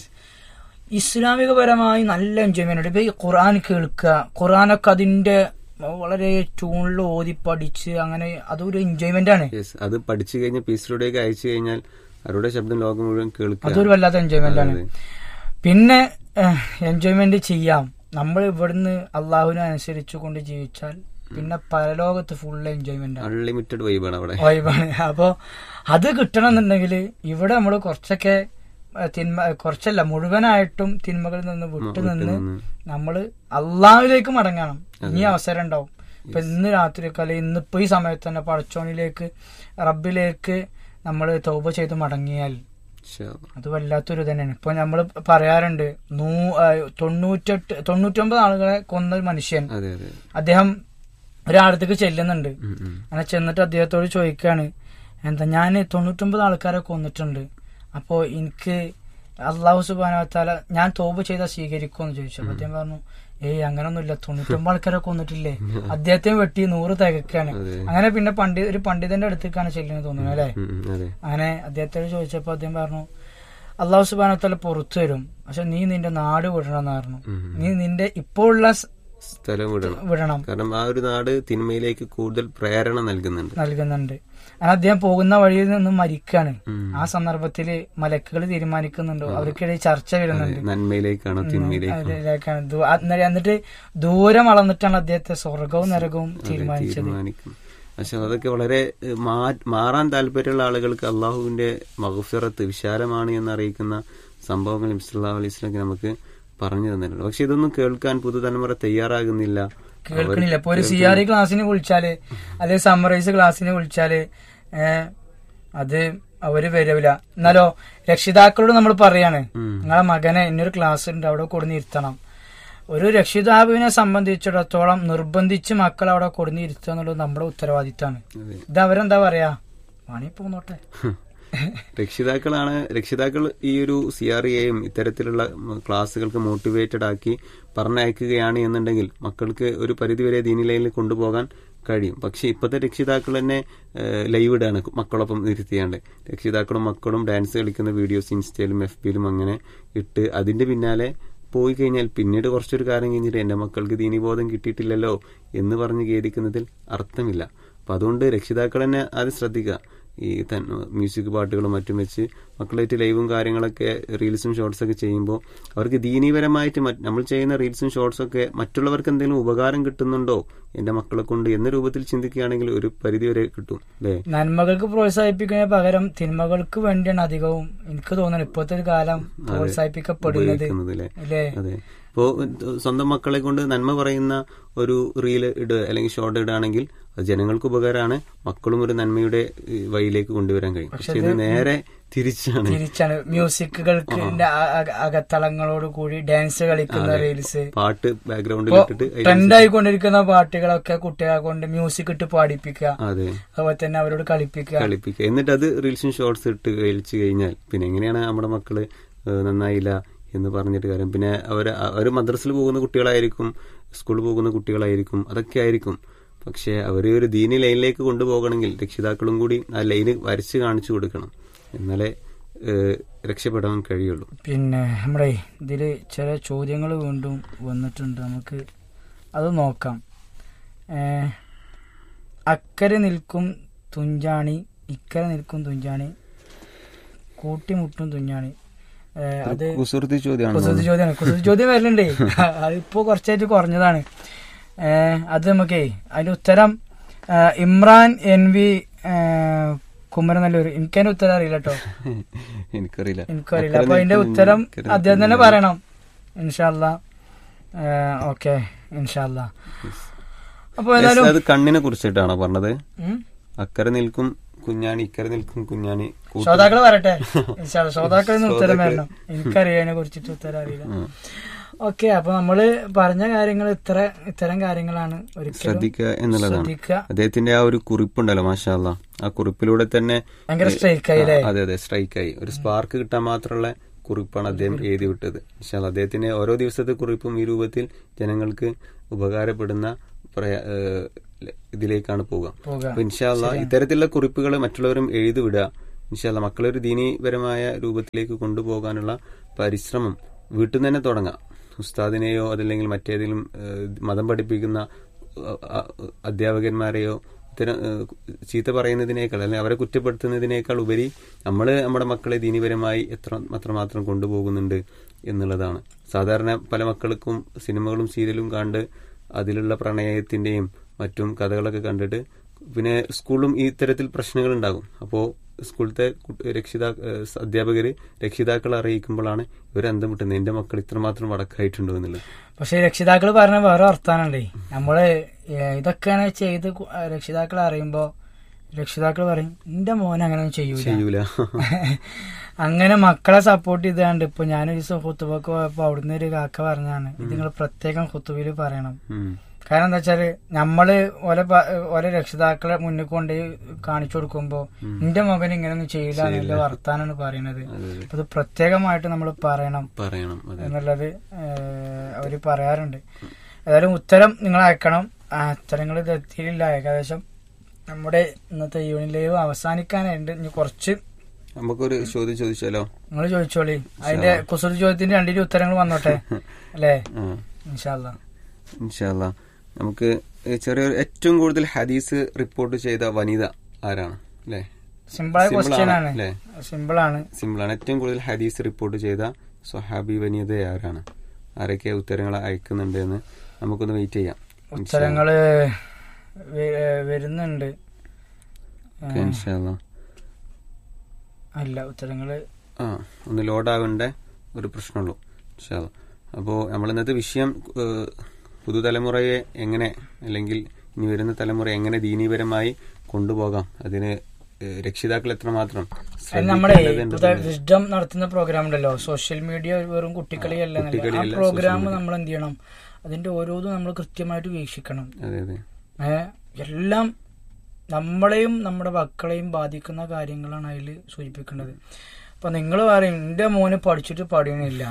ഇസ്ലാമികപരമായി നല്ല എൻജോയ്മെന്റ് ഉണ്ട് ഇപ്പൊ ഈ ഖുർആൻ കേൾക്കുക ഖുർആനൊക്കെ അതിന്റെ വളരെ ട്യൂണിൽ ഓതി പഠിച്ച് അങ്ങനെ അതൊരു എൻജോയ്മെന്റ് ആണ് യെസ് അത് പഠിച്ചു കഴിഞ്ഞാൽ പീസിലൂടെയൊക്കെ അയച്ചു കഴിഞ്ഞാൽ അവരുടെ ശബ്ദം ലോകം മുഴുവൻ കേൾക്കുക അതൊരു വല്ലാത്ത എൻജോയ്മെന്റ് ആണ് അതെ. പിന്നെ എൻജോയ്മെന്റ് ചെയ്യാം നമ്മൾ ഇവിടുന്ന് അള്ളാഹുവിനെ അനുസരിച്ചു കൊണ്ട് ജീവിച്ചാൽ പിന്നെ പരലോകത്ത് ഫുൾ എൻജോയ്മെന്റ് ആണ് അൺലിമിറ്റഡ് വൈബാണ് അവിടെ വൈബാണ് അപ്പോ അത് കിട്ടണം എന്നുണ്ടെങ്കിൽ ഇവിടെ നമ്മൾ കുറച്ചൊക്കെ ഏഹ്, തിന്മ കുറച്ചല്ല മുഴുവനായിട്ടും തിന്മകളിൽ നിന്ന് വിട്ടുനിന്ന് നമ്മൾ അള്ളാഹുവിലേക്ക് മടങ്ങണം ഇനി അവസരം ഉണ്ടാവും ഇപ്പൊ ഇന്ന് രാത്രിയൊക്കെ അല്ലെങ്കിൽ ഇന്നിപ്പോ ഈ സമയത്ത് തന്നെ പടച്ചോണിലേക്ക് റബ്ബിലേക്ക് നമ്മൾ തൗബ ചെയ്ത് മടങ്ങിയാൽ ഇൻഷാ അല്ലാ. അത് വല്ലാത്തൊരു തന്നെയാണ് ഇപ്പൊ നമ്മൾ പറയാറുണ്ട് നൂ ആ, തൊണ്ണൂറ്റെട്ട് തൊണ്ണൂറ്റൊമ്പത് ആളുകളെ കൊന്ന ഒരു മനുഷ്യൻ അതെ അതെ അദ്ദേഹം ഒരാളത്തേക്ക് ചെല്ലുന്നുണ്ട് ഉം, ഉം. അങ്ങനെ ചെന്നിട്ട് അദ്ദേഹത്തോട് ചോദിക്കാണ് എന്താ ഞാൻ തൊണ്ണൂറ്റൊമ്പത് ആൾക്കാരെ കൊന്നിട്ടുണ്ട് അപ്പോ എനിക്ക് അള്ളാഹു സുബാനത്താല ഞാൻ തോപ ചെയ്താൽ സ്വീകരിക്കുമെന്ന് ചോദിച്ചു അപ്പൊ അദ്ദേഹം പറഞ്ഞു ഏയ് അങ്ങനൊന്നുമില്ല തൊണ്ണൂറ്റൊമ്പത് ആൾക്കാരെ കൊന്നിട്ടില്ലേ അദ്ദേഹത്തെ വെട്ടി നൂറ് തികക്കാണ് അതെ. അങ്ങനെ പിന്നെ പണ്ഡിത ഒരു പണ്ഡിതന്റെ അടുത്തേക്കാണ് ചെല്ലുന്നത് തോന്നുന്നു അല്ലെ ഉം, ഉം, അതെ അങ്ങനെ അദ്ദേഹത്തോട് ചോദിച്ചപ്പോ അദ്ദേഹം പറഞ്ഞു അള്ളാഹു സുബാനത്താല പുറത്തു വരും പക്ഷെ നീ നിന്റെ നാട് വിടണം എന്ന് പറഞ്ഞു നീ നിന്റെ ഇപ്പോഴുള്ള സ് സ്ഥലം വിടണം വിടണം കാരണം ആ ഒരു നാട് തിന്മയിലേക്ക് കൂടുതൽ പ്രേരണ നൽകുന്നുണ്ട് നൽകുന്നുണ്ട് അങ്ങനെ അദ്ദേഹം പോകുന്ന വഴിയിൽ നിന്നും മരിക്കാണ് ഉം. ആ സന്ദർഭത്തില് മലക്കുകൾ തീരുമാനിക്കുന്നുണ്ടോ അവർക്കിടയിൽ ചർച്ച വരുന്നുണ്ട് നന്മയിലേക്കാണോ തിന്മയിലേക്കാണോ അതിലേക്കാണ് ദൂ- ആ- എന്നിട്ട് എന്നിട്ട് ദൂരം അളന്നിട്ടാണ് അദ്ദേഹത്തെ സ്വർഗവും നരകവും തീരുമാനിച്ചത് തീരുമാനിക്കും പക്ഷെ അതൊക്കെ വളരെ ഏഹ്, മാ- മാറാൻ താല്പര്യമുള്ള ആളുകൾക്ക് അള്ളാഹുവിന്റെ മഹഫിറത്ത് വിശാലമാണ് എന്ന് അറിയിക്കുന്ന സംഭവങ്ങൾ ഇസ്ലാ അലൈഹി സ്വലമൊക്കെ നമുക്ക് പറഞ്ഞു തന്നിട്ടുണ്ട് പക്ഷെ ഇതൊന്നും കേൾക്കാൻ പുതുതലമുറ തയ്യാറാകുന്നില്ല കേൾക്കണില്ല ഇപ്പൊ ഒരു സി ആർ ഇ ക്ലാസ്സിന് വിളിച്ചാല് അല്ലെങ്കിൽ സമ്മറൈസ് ക്ലാസ്സിന് വിളിച്ചാല് ഏഹ് അത് അവര് വരില്ല എന്നാലോ രക്ഷിതാക്കളോട് നമ്മൾ പറയാണ് നിങ്ങളെ മകനെ ഇന്നൊരു ക്ലാസ് ഉണ്ട് അവിടെ കൊടുന്ന് ഇരുത്തണം ഒരു രക്ഷിതാവിനെ സംബന്ധിച്ചിടത്തോളം നിർബന്ധിച്ച് മക്കൾ അവിടെ കൊടുന്ന് ഇരുത്തുക എന്നുള്ളത് നമ്മുടെ ഉത്തരവാദിത്തമാണ് അതെ. ഇത് അവരെന്താ പറയാ പണി പോന്നോട്ടെ രക്ഷിതാക്കളാണ് രക്ഷിതാക്കൾ ഈ ഒരു സി ആർ എയും ഇത്തരത്തിലുള്ള ക്ലാസ്സുകൾക്ക് മോട്ടിവേറ്റഡ് ആക്കി പറഞ്ഞയക്കുകയാണ് എന്നുണ്ടെങ്കിൽ മക്കൾക്ക് ഒരു പരിധിവരെ ദീനിലയിൽ കൊണ്ടുപോകാൻ കഴിയും പക്ഷെ ഇപ്പോഴത്തെ രക്ഷിതാക്കൾ തന്നെ ഏഹ്, ലൈവ് ഇടാണ് മക്കളൊപ്പം ഇരുത്തിയാണ്ട് രക്ഷിതാക്കളും മക്കളും ഡാൻസ് കളിക്കുന്ന വീഡിയോസ് ഇൻസ്റ്റയിലും എഫ് ബിയിലും അങ്ങനെ ഇട്ട് അതിന്റെ പിന്നാലെ പോയി കഴിഞ്ഞാൽ പിന്നീട് കുറച്ചൊരു കാര്യം കഴിഞ്ഞിട്ട് എന്റെ മക്കൾക്ക് ദീനിബോധം കിട്ടിയിട്ടില്ലല്ലോ എന്ന് പറഞ്ഞ് ഖേദിക്കുന്നതിൽ അർത്ഥമില്ല അപ്പൊ അതുകൊണ്ട് രക്ഷിതാക്കൾ തന്നെ അത് ശ്രദ്ധിക്കുക ഈ തൻ മ്യൂസിക് പാട്ടുകളും മറ്റും വെച്ച് മക്കളായിട്ട് ലൈവും കാര്യങ്ങളൊക്കെ റീൽസും ഷോർട്സ് ഒക്കെ ചെയ്യുമ്പോൾ അവർക്ക് ദീനീപരമായിട്ട് മറ്റ് നമ്മൾ ചെയ്യുന്ന റീൽസും ഷോർട്സും ഒക്കെ മറ്റുള്ളവർക്ക് എന്തെങ്കിലും ഉപകാരം കിട്ടുന്നുണ്ടോ എന്റെ മക്കളെ കൊണ്ട് എന്ന രൂപത്തിൽ ചിന്തിക്കുകയാണെങ്കിൽ ഒരു പരിധി വരെ കിട്ടും അല്ലേ നന്മകൾക്ക് പ്രോത്സാഹിപ്പിക്കുന്നതിന് പകരം തിന്മകൾക്ക് വേണ്ടിയാണ് അധികവും എനിക്ക് തോന്നുന്നത് ഇപ്പോഴത്തെ ഒരു കാലം പ്രോത്സാഹിപ്പിക്കപ്പെടുന്നത് ഉപയോഗിക്കുന്നത് അല്ലേ അല്ലേ അതെ ഇപ്പോ സ്വന്തം മക്കളെ കൊണ്ട് നന്മ പറയുന്ന ഒരു റീല് ഇടുക അല്ലെങ്കിൽ ഷോർട്ട് ഇടുകയാണെങ്കിൽ അത് ജനങ്ങൾക്ക് ഉപകാരമാണ് മക്കളും ഒരു നന്മയുടെ ഈ, വഴിയിലേക്ക് കൊണ്ടുവരാൻ കഴിയും പക്ഷെ ഇത് നേരെ തിരിച്ചാണ് തിരിച്ചാണ് മ്യൂസിക്കുകൾക്ക് അകത്തളങ്ങളോട് കൂടി ഡാൻസ് കളിക്കുന്ന റീൽസ് പാട്ട് ബാക്ക്ഗ്രൗണ്ടിൽ ഇപ്പോ ഇട്ടിട്ട് അതിനനുസരിച്ച് ട്രെൻഡ് ആയിക്കൊണ്ടിരിക്കുന്ന പാട്ടുകളൊക്കെ കുട്ടികളെ കൊണ്ട് മ്യൂസിക് ഇട്ട് പാടിപ്പിക്കുക അതെ അതുപോലെ തന്നെ അവരോട് കളിപ്പിക്കുക കളിപ്പിക്കുക എന്നിട്ട് അത് റീൽസും ഷോർട്സ് ഇട്ട് കഴിച്ചു കഴിഞ്ഞാൽ പിന്നെ എങ്ങനെയാണ് നമ്മുടെ മക്കള് ഏഹ്, നന്നായില്ല എന്ന് പറഞ്ഞിട്ട് കാര്യം പിന്നെ അവർ അവർ മദ്രസിൽ പോകുന്ന കുട്ടികളായിരിക്കും സ്കൂളിൽ പോകുന്ന കുട്ടികളായിരിക്കും അതൊക്കെ ആയിരിക്കും പക്ഷെ അവർ ഒരു ദീനി ലൈനിലേക്ക് കൊണ്ടുപോകണമെങ്കിൽ രക്ഷിതാക്കളും കൂടി ആ ലൈന് വരച്ച് കാണിച്ചു കൊടുക്കണം എന്നാലേ ഏഹ്, രക്ഷപ്പെടാൻ കഴിയുള്ളൂ പിന്നെ നമ്മുടെ ഇതിൽ ചില ചോദ്യങ്ങൾ വീണ്ടും വന്നിട്ടുണ്ട് നമുക്ക് അത് നോക്കാം ഏ, അക്കരെ നിൽക്കും തുഞ്ചാണി ഇക്കരെ നിൽക്കും തുഞ്ചാണി കൂട്ടിമുട്ടും തുഞ്ചാണി ഏ, അത് കുസൃതി ചോദ്യമാണ് കുസൃതി ചോദ്യമാണ് കുസൃതി ചോദ്യം വരലുണ്ടേ അതിപ്പോ കുറച്ചായിട്ട് കുറഞ്ഞതാണ് ഏ, അത് നമുക്കേ അതിന്റെ ഉത്തരം ഏ, ഇമ്രാൻ എൻ വി ഏ, കുമരനല്ലൂർ എനിക്കതിന്റെ ഉത്തരം അറിയില്ല കേട്ടോ എനിക്കറിയില്ല എനിക്കറിയില്ല അപ്പൊ അതിന്റെ ഉത്തരം അദ്ദേഹം തന്നെ പറയണം ഇൻഷാല്ല ഓക്കെ ഇൻഷാല്ല അപ്പൊ ഏതായാലും അത് കണ്ണിനെ കുറിച്ചിട്ടാണോ പറഞ്ഞത് ഉം. അക്കരെ നിൽക്കും കുഞ്ഞാണി ഇക്കരെ നിൽക്കും കുഞ്ഞാണി കൂട്ടി- ശ്രോതാക്കള് പറയട്ടെ ഇൻഷാല്ല ശ്രോതാക്കളിൽ നിന്ന് ഉത്തരം വരണം എനിക്കറിയാനെ കുറിച്ചിട്ട് ഉത്തരം അറിയില്ല ഉം. ഓക്കെ അപ്പൊ നമ്മള് പറഞ്ഞ കാര്യങ്ങൾ ഇത്ര ഇത്തരം കാര്യങ്ങളാണ് ഒരിക്കലും ശ്രദ്ധിക്കുക എന്നുള്ളതാണ് ശ്രദ്ധിക്കുക അദ്ദേഹത്തിന്റെ ആ ഒരു കുറിപ്പുണ്ടല്ലോ മാഷാല്ല ആ കുറിപ്പിലൂടെ തന്നെ ഭയങ്കര സ്ട്രൈക്ക് ആയില്ലേ ആ, അതെ അതെ സ്ട്രൈക്കായി ഒരു സ്പാർക്ക് കിട്ടാൻ മാത്രമുള്ള കുറിപ്പാണ് അദ്ദേഹം എഴുതി വിട്ടത് ഇൻഷാല്ലാ അദ്ദേഹത്തിന്റെ ഓരോ ദിവസത്തെ കുറിപ്പും ഈ രൂപത്തിൽ ജനങ്ങൾക്ക് ഉപകാരപ്പെടുന്ന പ്രയ- ഏഹ് ഇതിലേക്കാണ് പോവുക പോകാം അപ്പൊ ഇൻഷാല്ല ഇത്തരത്തിലുള്ള കുറിപ്പുകൾ മറ്റുള്ളവരും എഴുതി വിടുക ഇൻഷാല്ല മക്കളെ ഒരു ദീനീപരമായ രൂപത്തിലേക്ക് കൊണ്ടുപോകാനുള്ള പരിശ്രമം വീട്ടിൽ നിന്ന് തന്നെ തുടങ്ങാം ഉസ്താദിനെയോ അതല്ലെങ്കിൽ മറ്റേതെങ്കിലും ഏഹ്, മതം പഠിപ്പിക്കുന്ന അഹ്, അഹ്, അധ്യാപകന്മാരെയോ ഇത്തരം ഏഹ്, ചീത്ത പറയുന്നതിനേക്കാൾ അല്ലെങ്കിൽ അവരെ കുറ്റപ്പെടുത്തുന്നതിനേക്കാൾ ഉപരി നമ്മൾ നമ്മുടെ മക്കളെ ദീനീപരമായി എത്ര അത്രമാത്രം കൊണ്ടുപോകുന്നുണ്ട് എന്നുള്ളതാണ് സാധാരണ പല മക്കൾക്കും സിനിമകളും സീരിയലും കണ്ട് അതിലുള്ള പ്രണയത്തിന്റെയും മറ്റും കഥകളൊക്കെ കണ്ടിട്ട് പിന്നെ സ്കൂളിലും ഈ ഇത്തരത്തിൽ പ്രശ്നങ്ങൾ ഉണ്ടാകും അപ്പോൾ സ്കൂളത്തെ കു- രക്ഷിതാ ഏഹ് അധ്യാപകര് രക്ഷിതാക്കളെ അറിയിക്കുമ്പോഴാണ് ഇവർ അന്തം വിട്ടുന്നത് എന്റെ മക്കൾ ഇത്രമാത്രം വടക്കായിട്ടുണ്ടോ എന്നുള്ളത് പക്ഷെ രക്ഷിതാക്കൾ പറഞ്ഞ വേറെ വർത്താനുണ്ടേ നമ്മള് ഏ, ഇതൊക്കെയാണ് ചെയ്ത് കു- രക്ഷിതാക്കൾ അറിയുമ്പോ രക്ഷിതാക്കൾ പറയും എന്റെ മോൻ അങ്ങനെ ഒന്നും ചെയ്യൂല ചെയ്യൂല അങ്ങനെ മക്കളെ സപ്പോർട്ട് ചെയ്താണ്ട് ഇപ്പൊ ഞാനൊരു ദിവസം ഹുത്തുബക്ക് പോയപ്പോ അവിടുന്ന് ഒരു കാക്ക പറഞ്ഞാണ് ഇത് നിങ്ങൾ പ്രത്യേകം ഹുത്തുബില് പറയണം ഉം. കാരണം എന്താ വെച്ചാല് നമ്മള് ഓരോ പ- ഓരോ രക്ഷിതാക്കളെ മുന്നിൽ കൊണ്ട് കാണിച്ചു കൊടുക്കുമ്പോ എന്റെ മകൻ ഇങ്ങനെയൊന്നും ചെയ്യില്ല എന്നുള്ള വർത്താനാണ് പറയുന്നത് അപ്പൊ ഇത് പ്രത്യേകമായിട്ട് നമ്മൾ പറയണം പറയണം അതെ എന്നുള്ളത് ഏഹ്, അവര് പറയാറുണ്ട് ഏതായാലും ഉത്തരം നിങ്ങൾ അയക്കണം ആ ഉത്തരങ്ങൾ ഇത് എത്തിയില്ല ഏകദേശം നമ്മുടെ ഇന്നത്തെ യൂണിറ്റ് ലൈവ് അവസാനിക്കാനുണ്ട് ഇനി കുറച്ച് നമുക്കൊരു ചോദ്യം ചോദിച്ചാലോ നിങ്ങൾ ചോദിച്ചോളി അതിന്റെ കുസൃതി ചോദ്യത്തിന്റെ രണ്ടിന്റെ ഉത്തരങ്ങൾ വന്നോട്ടെ അല്ലേ ആ ഇൻഷാല്ല ഇൻഷാല്ല നമുക്ക് ചെറിയൊരു ഏറ്റവും കൂടുതൽ ഹദീസ് റിപ്പോർട്ട് ചെയ്ത വനിത ആരാണ് അല്ലേ സിമ്പിളായ Simple ക്വസ്റ്റ്യൻ ആണ്, ആണ് അല്ലേ? സിമ്പിൾ ആണ് സിമ്പിളാണ് ഏറ്റവും കൂടുതൽ ഹദീസ് റിപ്പോർട്ട് ചെയ്ത സ്വഹാബി വനിത ആരാണ് ആരൊക്കെ ഉത്തരങ്ങൾ അയക്കുന്നുണ്ട് എന്ന് നമുക്കൊന്ന് വെയിറ്റ് ചെയ്യാം ഉത്തരങ്ങള് വെ- വരുന്നുണ്ട് ഓക്കെ, ഇൻഷാല്ലാ. അല്ല ഉത്തരങ്ങള് ആ ഒന്ന് ലോഡാവേണ്ട ഒരു പ്രശ്നമുള്ളൂ ഇൻഷാല്ലാ. അപ്പോൾ നമ്മൾ ഇന്നത്തെ വിഷയം ഏഹ്, പുതുതലമുറയെ എങ്ങനെ അല്ലെങ്കിൽ ഇനി വരുന്ന തലമുറ എങ്ങനെ ദീനീപരമായി കൊണ്ടുപോകാം അതിന് ഏഹ്, രക്ഷിതാക്കൾ എത്രമാത്രം അത് നമ്മുടെ ശ്രദ്ധിക്കേണ്ടതുണ്ട് പുതിയ വിസ്ഡം നടത്തുന്ന പ്രോഗ്രാം ഉണ്ടല്ലോ സോഷ്യൽ മീഡിയ വെറും കുട്ടിക്കളിയല്ല എന്നല്ല. ആ കുട്ടിക്കളിയല്ല, പ്രോഗ്രാം social media. നമ്മൾ എന്ത് ചെയ്യണം അതിന്റെ ഓരോന്നും നമ്മൾ കൃത്യമായിട്ട് വീക്ഷിക്കണം അതെ അതെ ഏ, എല്ലാം നമ്മളെയും നമ്മുടെ മക്കളെയും ബാധിക്കുന്ന കാര്യങ്ങളാണ് അതിൽ സൂചിപ്പിക്കേണ്ടത് അപ്പൊ നിങ്ങൾ പറയും എന്റെ മോന് പഠിച്ചിട്ട് പഠിക്കണില്ല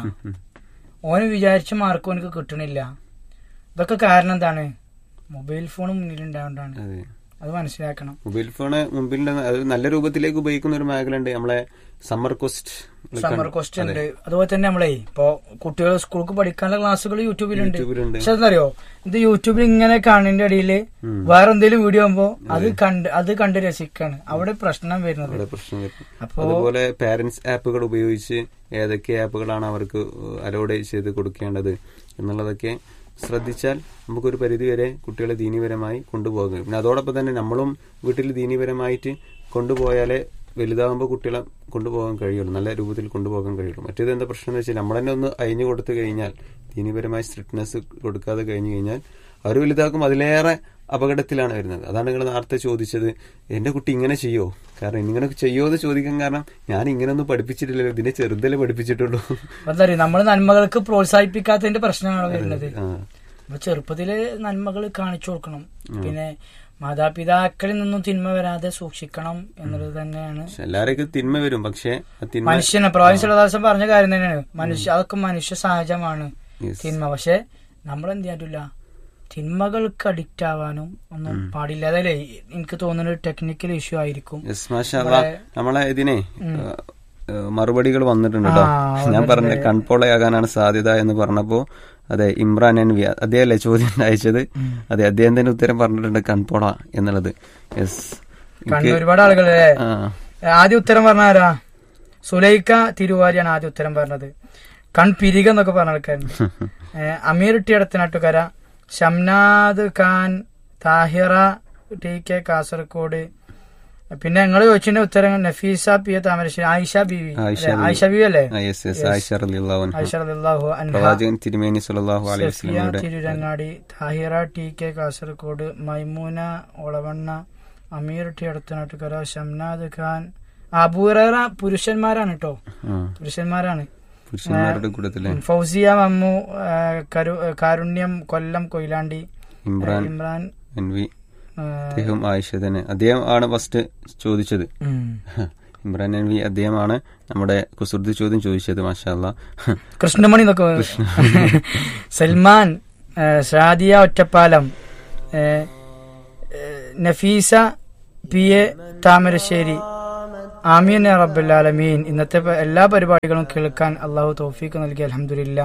ഓന് വിചാരിച്ച മാർക്ക് ഓനക്ക് കിട്ടണില്ല ഇതൊക്കെ കാരണം എന്താണ് മൊബൈൽ ഫോൺ മുന്നിലുണ്ടാകൊണ്ടാണ് അതെ അത് മനസ്സിലാക്കണം മൊബൈൽ ഫോണ് മുമ്പിൽ അത് നല്ല രൂപത്തിലേക്ക് ഉപയോഗിക്കുന്ന ഒരു മേഖല ഉണ്ട് നമ്മളെ സമ്മർ കോസ്റ്റ് സമ്മർ ക്വസ്റ്റ്യൻ ഉണ്ട് അതുപോലെ തന്നെ നമ്മളെ ഇപ്പോ കുട്ടികൾ സ്കൂൾക്ക് പഠിക്കാനുള്ള ക്ലാസ്സുകൾ യൂട്യൂബിലുണ്ട് യൂട്യൂബിലുണ്ട്. പക്ഷെ എന്താറിയോ ഇത് യൂട്യൂബിൽ ഇങ്ങനെ കാണുന്നതിന്റെ ഇടയിൽ വേറെ എന്തെങ്കിലും വീഡിയോ ആകുമ്പോ അത് കണ്ട് അത് കണ്ട് രസിക്കാണ് അവിടെ പ്രശ്നം വരുന്നത് അവിടെ പ്രശ്നം വരുന്നു അപ്പോ അതുപോലെ പാരന്റ്സ് ആപ്പുകൾ ഉപയോഗിച്ച് ഏതൊക്കെ ആപ്പുകളാണ് അവർക്ക് അലോഡ് ചെയ്ത് കൊടുക്കേണ്ടത് എന്നുള്ളതൊക്കെ ശ്രദ്ധിച്ചാൽ നമുക്കൊരു പരിധിവരെ കുട്ടികളെ ദീനീപരമായി കൊണ്ടുപോകാൻ കഴിയും പിന്നെ അതോടൊപ്പം തന്നെ നമ്മളും വീട്ടിൽ ദീനീപരമായിട്ട് കൊണ്ടുപോയാലേ വലുതാകുമ്പോൾ കുട്ടികളെ കൊണ്ടുപോകാൻ കഴിയുള്ളൂ നല്ല രൂപത്തിൽ കൊണ്ടുപോകാൻ കഴിയുള്ളൂ മറ്റേത് എന്താ പ്രശ്നം എന്ന് വെച്ചാൽ നമ്മൾ തന്നെ ഒന്ന് അയഞ്ഞു കൊടുത്തു കഴിഞ്ഞാൽ ദീനീപരമായ സ്ട്രിക്ട്നെസ് കൊടുക്കാതെ കഴിഞ്ഞു കഴിഞ്ഞാൽ അവർ വലുതാക്കും അതിലേറെ അപകടത്തിലാണ് വരുന്നത് അതാണ് നിങ്ങൾ നേരത്തെ ചോദിച്ചത് എന്റെ കുട്ടി ഇങ്ങനെ ചെയ്യോ കാരണം ഇങ്ങനെ ചെയ്യോ എന്ന് ചോദിക്കാൻ കാരണം ഞാൻ ഇങ്ങനെയൊന്നും പഠിപ്പിച്ചിട്ടില്ലല്ലോ ഇതിനെ ചെറുതല്ലേ പഠിപ്പിച്ചിട്ടുള്ളൂ എന്താ പറയുക നമ്മൾ നന്മകൾക്ക് പ്രോത്സാഹിപ്പിക്കാത്തതിന്റെ പ്രശ്നമാണ് വരുന്നത് ആ, അപ്പൊ ചെറുപ്പത്തില് നന്മകൾ കാണിച്ചു കൊടുക്കണം പിന്നെ മാതാപിതാക്കളിൽ നിന്നും തിന്മ വരാതെ സൂക്ഷിക്കണം എന്നുള്ളത് തന്നെയാണ് പക്ഷെ എല്ലാവരെയൊക്കെ തിന്മ വരും പക്ഷെ ആ തിന്മ മനുഷ്യനെ പ്രവാചി സുലദാസൻ പറഞ്ഞ കാര്യം തന്നെയാണ് മനുഷ്യ അതൊക്കെ മനുഷ്യ സഹജമാണ് Yes. തിന്മ പക്ഷെ നമ്മൾ എന്ത് ചെയ്യാനില്ല തിന്മകൾക്ക് അഡിക്റ്റ് ആവാനും ഒന്നും പാടില്ല അതല്ലേ എനിക്ക് തോന്നുന്ന ഒരു ടെക്നിക്കൽ ഇഷ്യൂ ആയിരിക്കും യെസ് മാഷാ നമ്മളെ ഇതിനെ ഏഹ്, ഏഹ്, മറുപടികൾ വന്നിട്ടുണ്ട് കേട്ടോ ആ, ഞാൻ പറഞ്ഞ കൺപോളയാകാനാണ് സാധ്യത എന്ന് പറഞ്ഞപ്പോ അതെ ഇമ്രാൻ എൻ വി അദ്ദേഹമല്ലേ ചോദ്യം അയച്ചത് അതെ അദ്ദേഹം തന്നെ ഉത്തരം പറഞ്ഞിട്ടുണ്ട് കൺപോള എന്നുള്ളത് യെസ് കണ്ണു ഒരുപാട് ആളുകളല്ലേ ആ ആദ്യ ഉത്തരം പറഞ്ഞ ആരാ സുലൈക്ക തിരുവാരിയാണ് ആദ്യ ഉത്തരം പറഞ്ഞത് കൺപിരിക എന്നൊക്കെ പറഞ്ഞ ആൾക്കാരുണ്ട് ഏഹ് Ameer T Aduthanattukara Shamnad Khan Thahira T K Kasaragod പിന്നെ ഞങ്ങൾ ചോദിച്ചതിന്റെ ഉത്തരം നഫീസ പി എ താമരശ്ശേരി ആയിഷ ബിവി ആയിഷ അല്ലേ? ബീവി. ആയിഷ ബിവി അല്ലേ യെസ് യെസ് ആയിഷ റളിയല്ലാഹു അൻഹ ആയിഷ റളിയല്ലാഹു അൻഹ പ്രവാചകൻ തിരുമേനി സല്ലല്ലാഹു അലൈഹി സഫിയ വസല്ലമയുടെ Tirurangadi Thahira T K Kasaragod Maimoona Olavanna Ameer T Aduthanattukara Shamnad Khan അബൂറ പുരുഷന്മാരാണ് കേട്ടോ ആ, പുരുഷന്മാരാണ് പുരുഷന്മാരുടെ കൂട്ടത്തിലെ ഫൗസിയ മമ്മു ആ, കരു- കാരുണ്യം കൊല്ലം കൊയിലാണ്ടി ഇമ്രാൻ ഇമ്രാൻ എൻ വി ആ, അദ്ദേഹം ആയിഷ തന്നെ അദ്ദേഹം ആണ് ഫസ്റ്റ് ചോദിച്ചത് ഉം. ഇമ്രാൻ എൻ വി അദ്ദേഹമാണ് നമ്മുടെ കുസൃതി ചോദ്യം ചോദിച്ചത് മാഷാല്ല കൃഷ്ണമണി എന്നൊക്കെ സൽമാൻ ആ, ഷാദിയ ഒറ്റപ്പാലം ഏ, ഏ, നഫീസ പി എ താമരശ്ശേരി ആമീൻ യാ റബ്ബൽ ആലമീൻ ഇന്നത്തെ പ- എല്ലാ പരിപാടികളും കേൾക്കാൻ അള്ളാഹു തൗഫീഖ് നൽകി അലഹമില്ല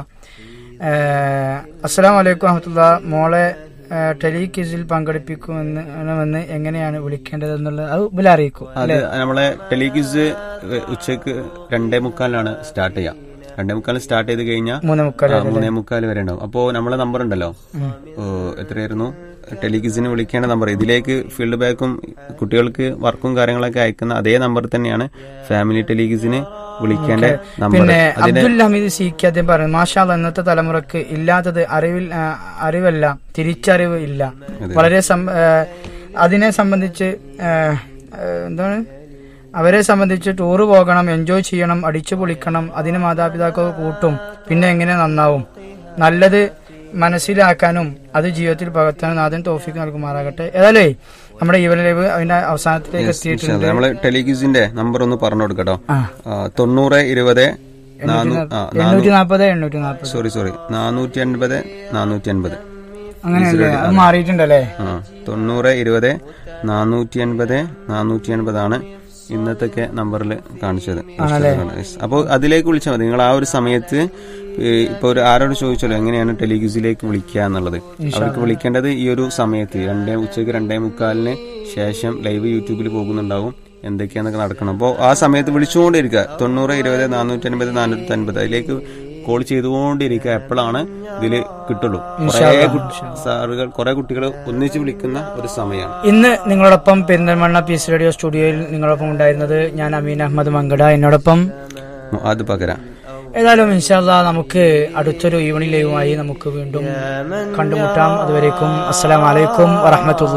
അസ്സലാം വലൈക്കും വഹമത്തുള്ള മോളെ ആ, ടെലിക്വിസിൽ പങ്കെടുപ്പിക്കുമെന്ന് ണമെന്ന് എങ്ങനെയാണ് വിളിക്കേണ്ടത് എന്നുള്ളത് അത് ഇതിൽ അറിയിക്കും അത് നമ്മളെ ടെലിക്വിസ് ഉച്ചക്ക് രണ്ടേ മുക്കാലിനാണ് സ്റ്റാർട്ട് ചെയ്യാം രണ്ടേ മുക്കാലിന് സ്റ്റാർട്ട് ചെയ്ത് കഴിഞ്ഞാൽ മൂന്ന് മുക്കാൽ ആ, മൂന്നേ മുക്കാൽ വരെ ഉണ്ടാവും അപ്പോ നമ്മളെ നമ്പർ ഉണ്ടല്ലോ ഓ, എത്രയായിരുന്നു ടെലിക്വിസിന് വിളിക്കേണ്ട നമ്പർ ഇതിലേക്ക് ഫീഡ്ബാക്കും കുട്ടികൾക്ക് വർക്കും കാര്യങ്ങളൊക്കെ അയക്കുന്ന അതേ നമ്പർ തന്നെയാണ് ഫാമിലി ടെലിക്വിസിന് വിളിക്കേണ്ട നമ്പർ പിന്നെ അതിന് അബ്ദുൽ ഹമീദ് സി കെ അദ്ദേഹം പറയുന്നു മാഷാല്ല ഇന്നത്തെ തലമുറക്ക് ഇല്ലാത്തത് അറിവിൽ ആ, അറിവല്ല തിരിച്ചറിവ് ഇല്ല വളരെ സം- ആ, അതിനെ സംബന്ധിച്ച് ആ, ആ, എന്താണ് അവരെ സംബന്ധിച്ച് ടൂറ് പോകണം എൻജോയ് ചെയ്യണം അടിച്ചു പൊളിക്കണം അതിന് മാതാപിതാക്കൾ കൂട്ടും പിന്നെ എങ്ങനെ നന്നാവും നല്ലത് മനസ്സിലാക്കാനും അത് ജീവിതത്തിൽ പകർത്താനും നാഥൻ തോഫിക്ക് നൽകുമാറാകട്ടെ ഏതായാലേ നമ്മുടെ ഈവൻ ലൈവ് അതിന്റെ അവസാനത്തിലേക്ക് എത്തിയിട്ടുണ്ട് നമ്മള് ടെലിക്വിസിന്റെ നമ്പർ ഒന്ന് പറഞ്ഞു കൊടുക്കട്ടോ ആ. ആ, തൊണ്ണൂറ് ഇരുപത് നാനൂ- ആ, നാനൂ- എണ്ണൂറ്റി നാൽപ്പത് എണ്ണൂറ്റി നാൽപ്പത് സോറി സോറി നാനൂറ്റി അൻപത് നാനൂറ്റി അൻപത് അങ്ങനെയല്ലേ അത് മാറിയിട്ടുണ്ടല്ലേ ആ തൊണ്ണൂറ് ഇരുപത് നാനൂറ്റി അൻപത് നാനൂറ്റി അൻപതാണ് ഇന്നത്തെ നമ്പറിൽ കാണിച്ചത് അപ്പോൾ അതിലേക്ക് വിളിച്ചാൽ മതി നിങ്ങൾ ആ ഒരു സമയത്ത് ഈ ഇപ്പൊ ഒരു ആരോട് ചോദിച്ചല്ലോ എങ്ങനെയാണ് ടെലിഗ്യൂസിലേക്ക് വിളിക്കുക എന്നുള്ളത് അവർക്ക് വിളിക്കേണ്ടത് ഈ ഒരു സമയത്ത് രണ്ടേ ഉച്ചയ്ക്ക് രണ്ടേ മുക്കാലിന് ശേഷം ലൈവ് യൂട്യൂബിൽ പോകുന്നുണ്ടാവും എന്തൊക്കെയാന്നൊക്കെ നടക്കണം അപ്പോൾ ആ സമയത്ത് വിളിച്ചുകൊണ്ടിരിക്കുക തൊണ്ണൂറ് ഇരുപത് നാനൂറ്റി അൻപത് നാനൂറ്റി അൻപത് അതിലേക്ക് കോൾ ചെയ്തുകൊണ്ടിരിക്കുക എപ്പോഴാണ് ഇതിൽ കിട്ടുള്ളൂ കുറേ സാറുകൾ കുറെ കുട്ടികൾ ഒന്നിച്ച് വിളിക്കുന്ന ഒരു സമയമാണ് ഇന്ന് നിങ്ങളോടൊപ്പം പെരിന്തൽമണ്ണ പീസ് റേഡിയോ സ്റ്റുഡിയോയിൽ നിങ്ങളോടൊപ്പം ഉണ്ടായിരുന്നത് ഞാൻ അമീൻ അഹമ്മദ് മങ്കട എന്നോടൊപ്പം അത് പകരം ഏതായാലും ഇൻഷാല്ല നമുക്ക് അടുത്തൊരു ഈവനിംഗ് ലൈവുമായി നമുക്ക് വീണ്ടും കണ്ടുമുട്ടാം അതുവരേക്കും അസ്സലാമലൈക്കും വറഹമത്തുള്ള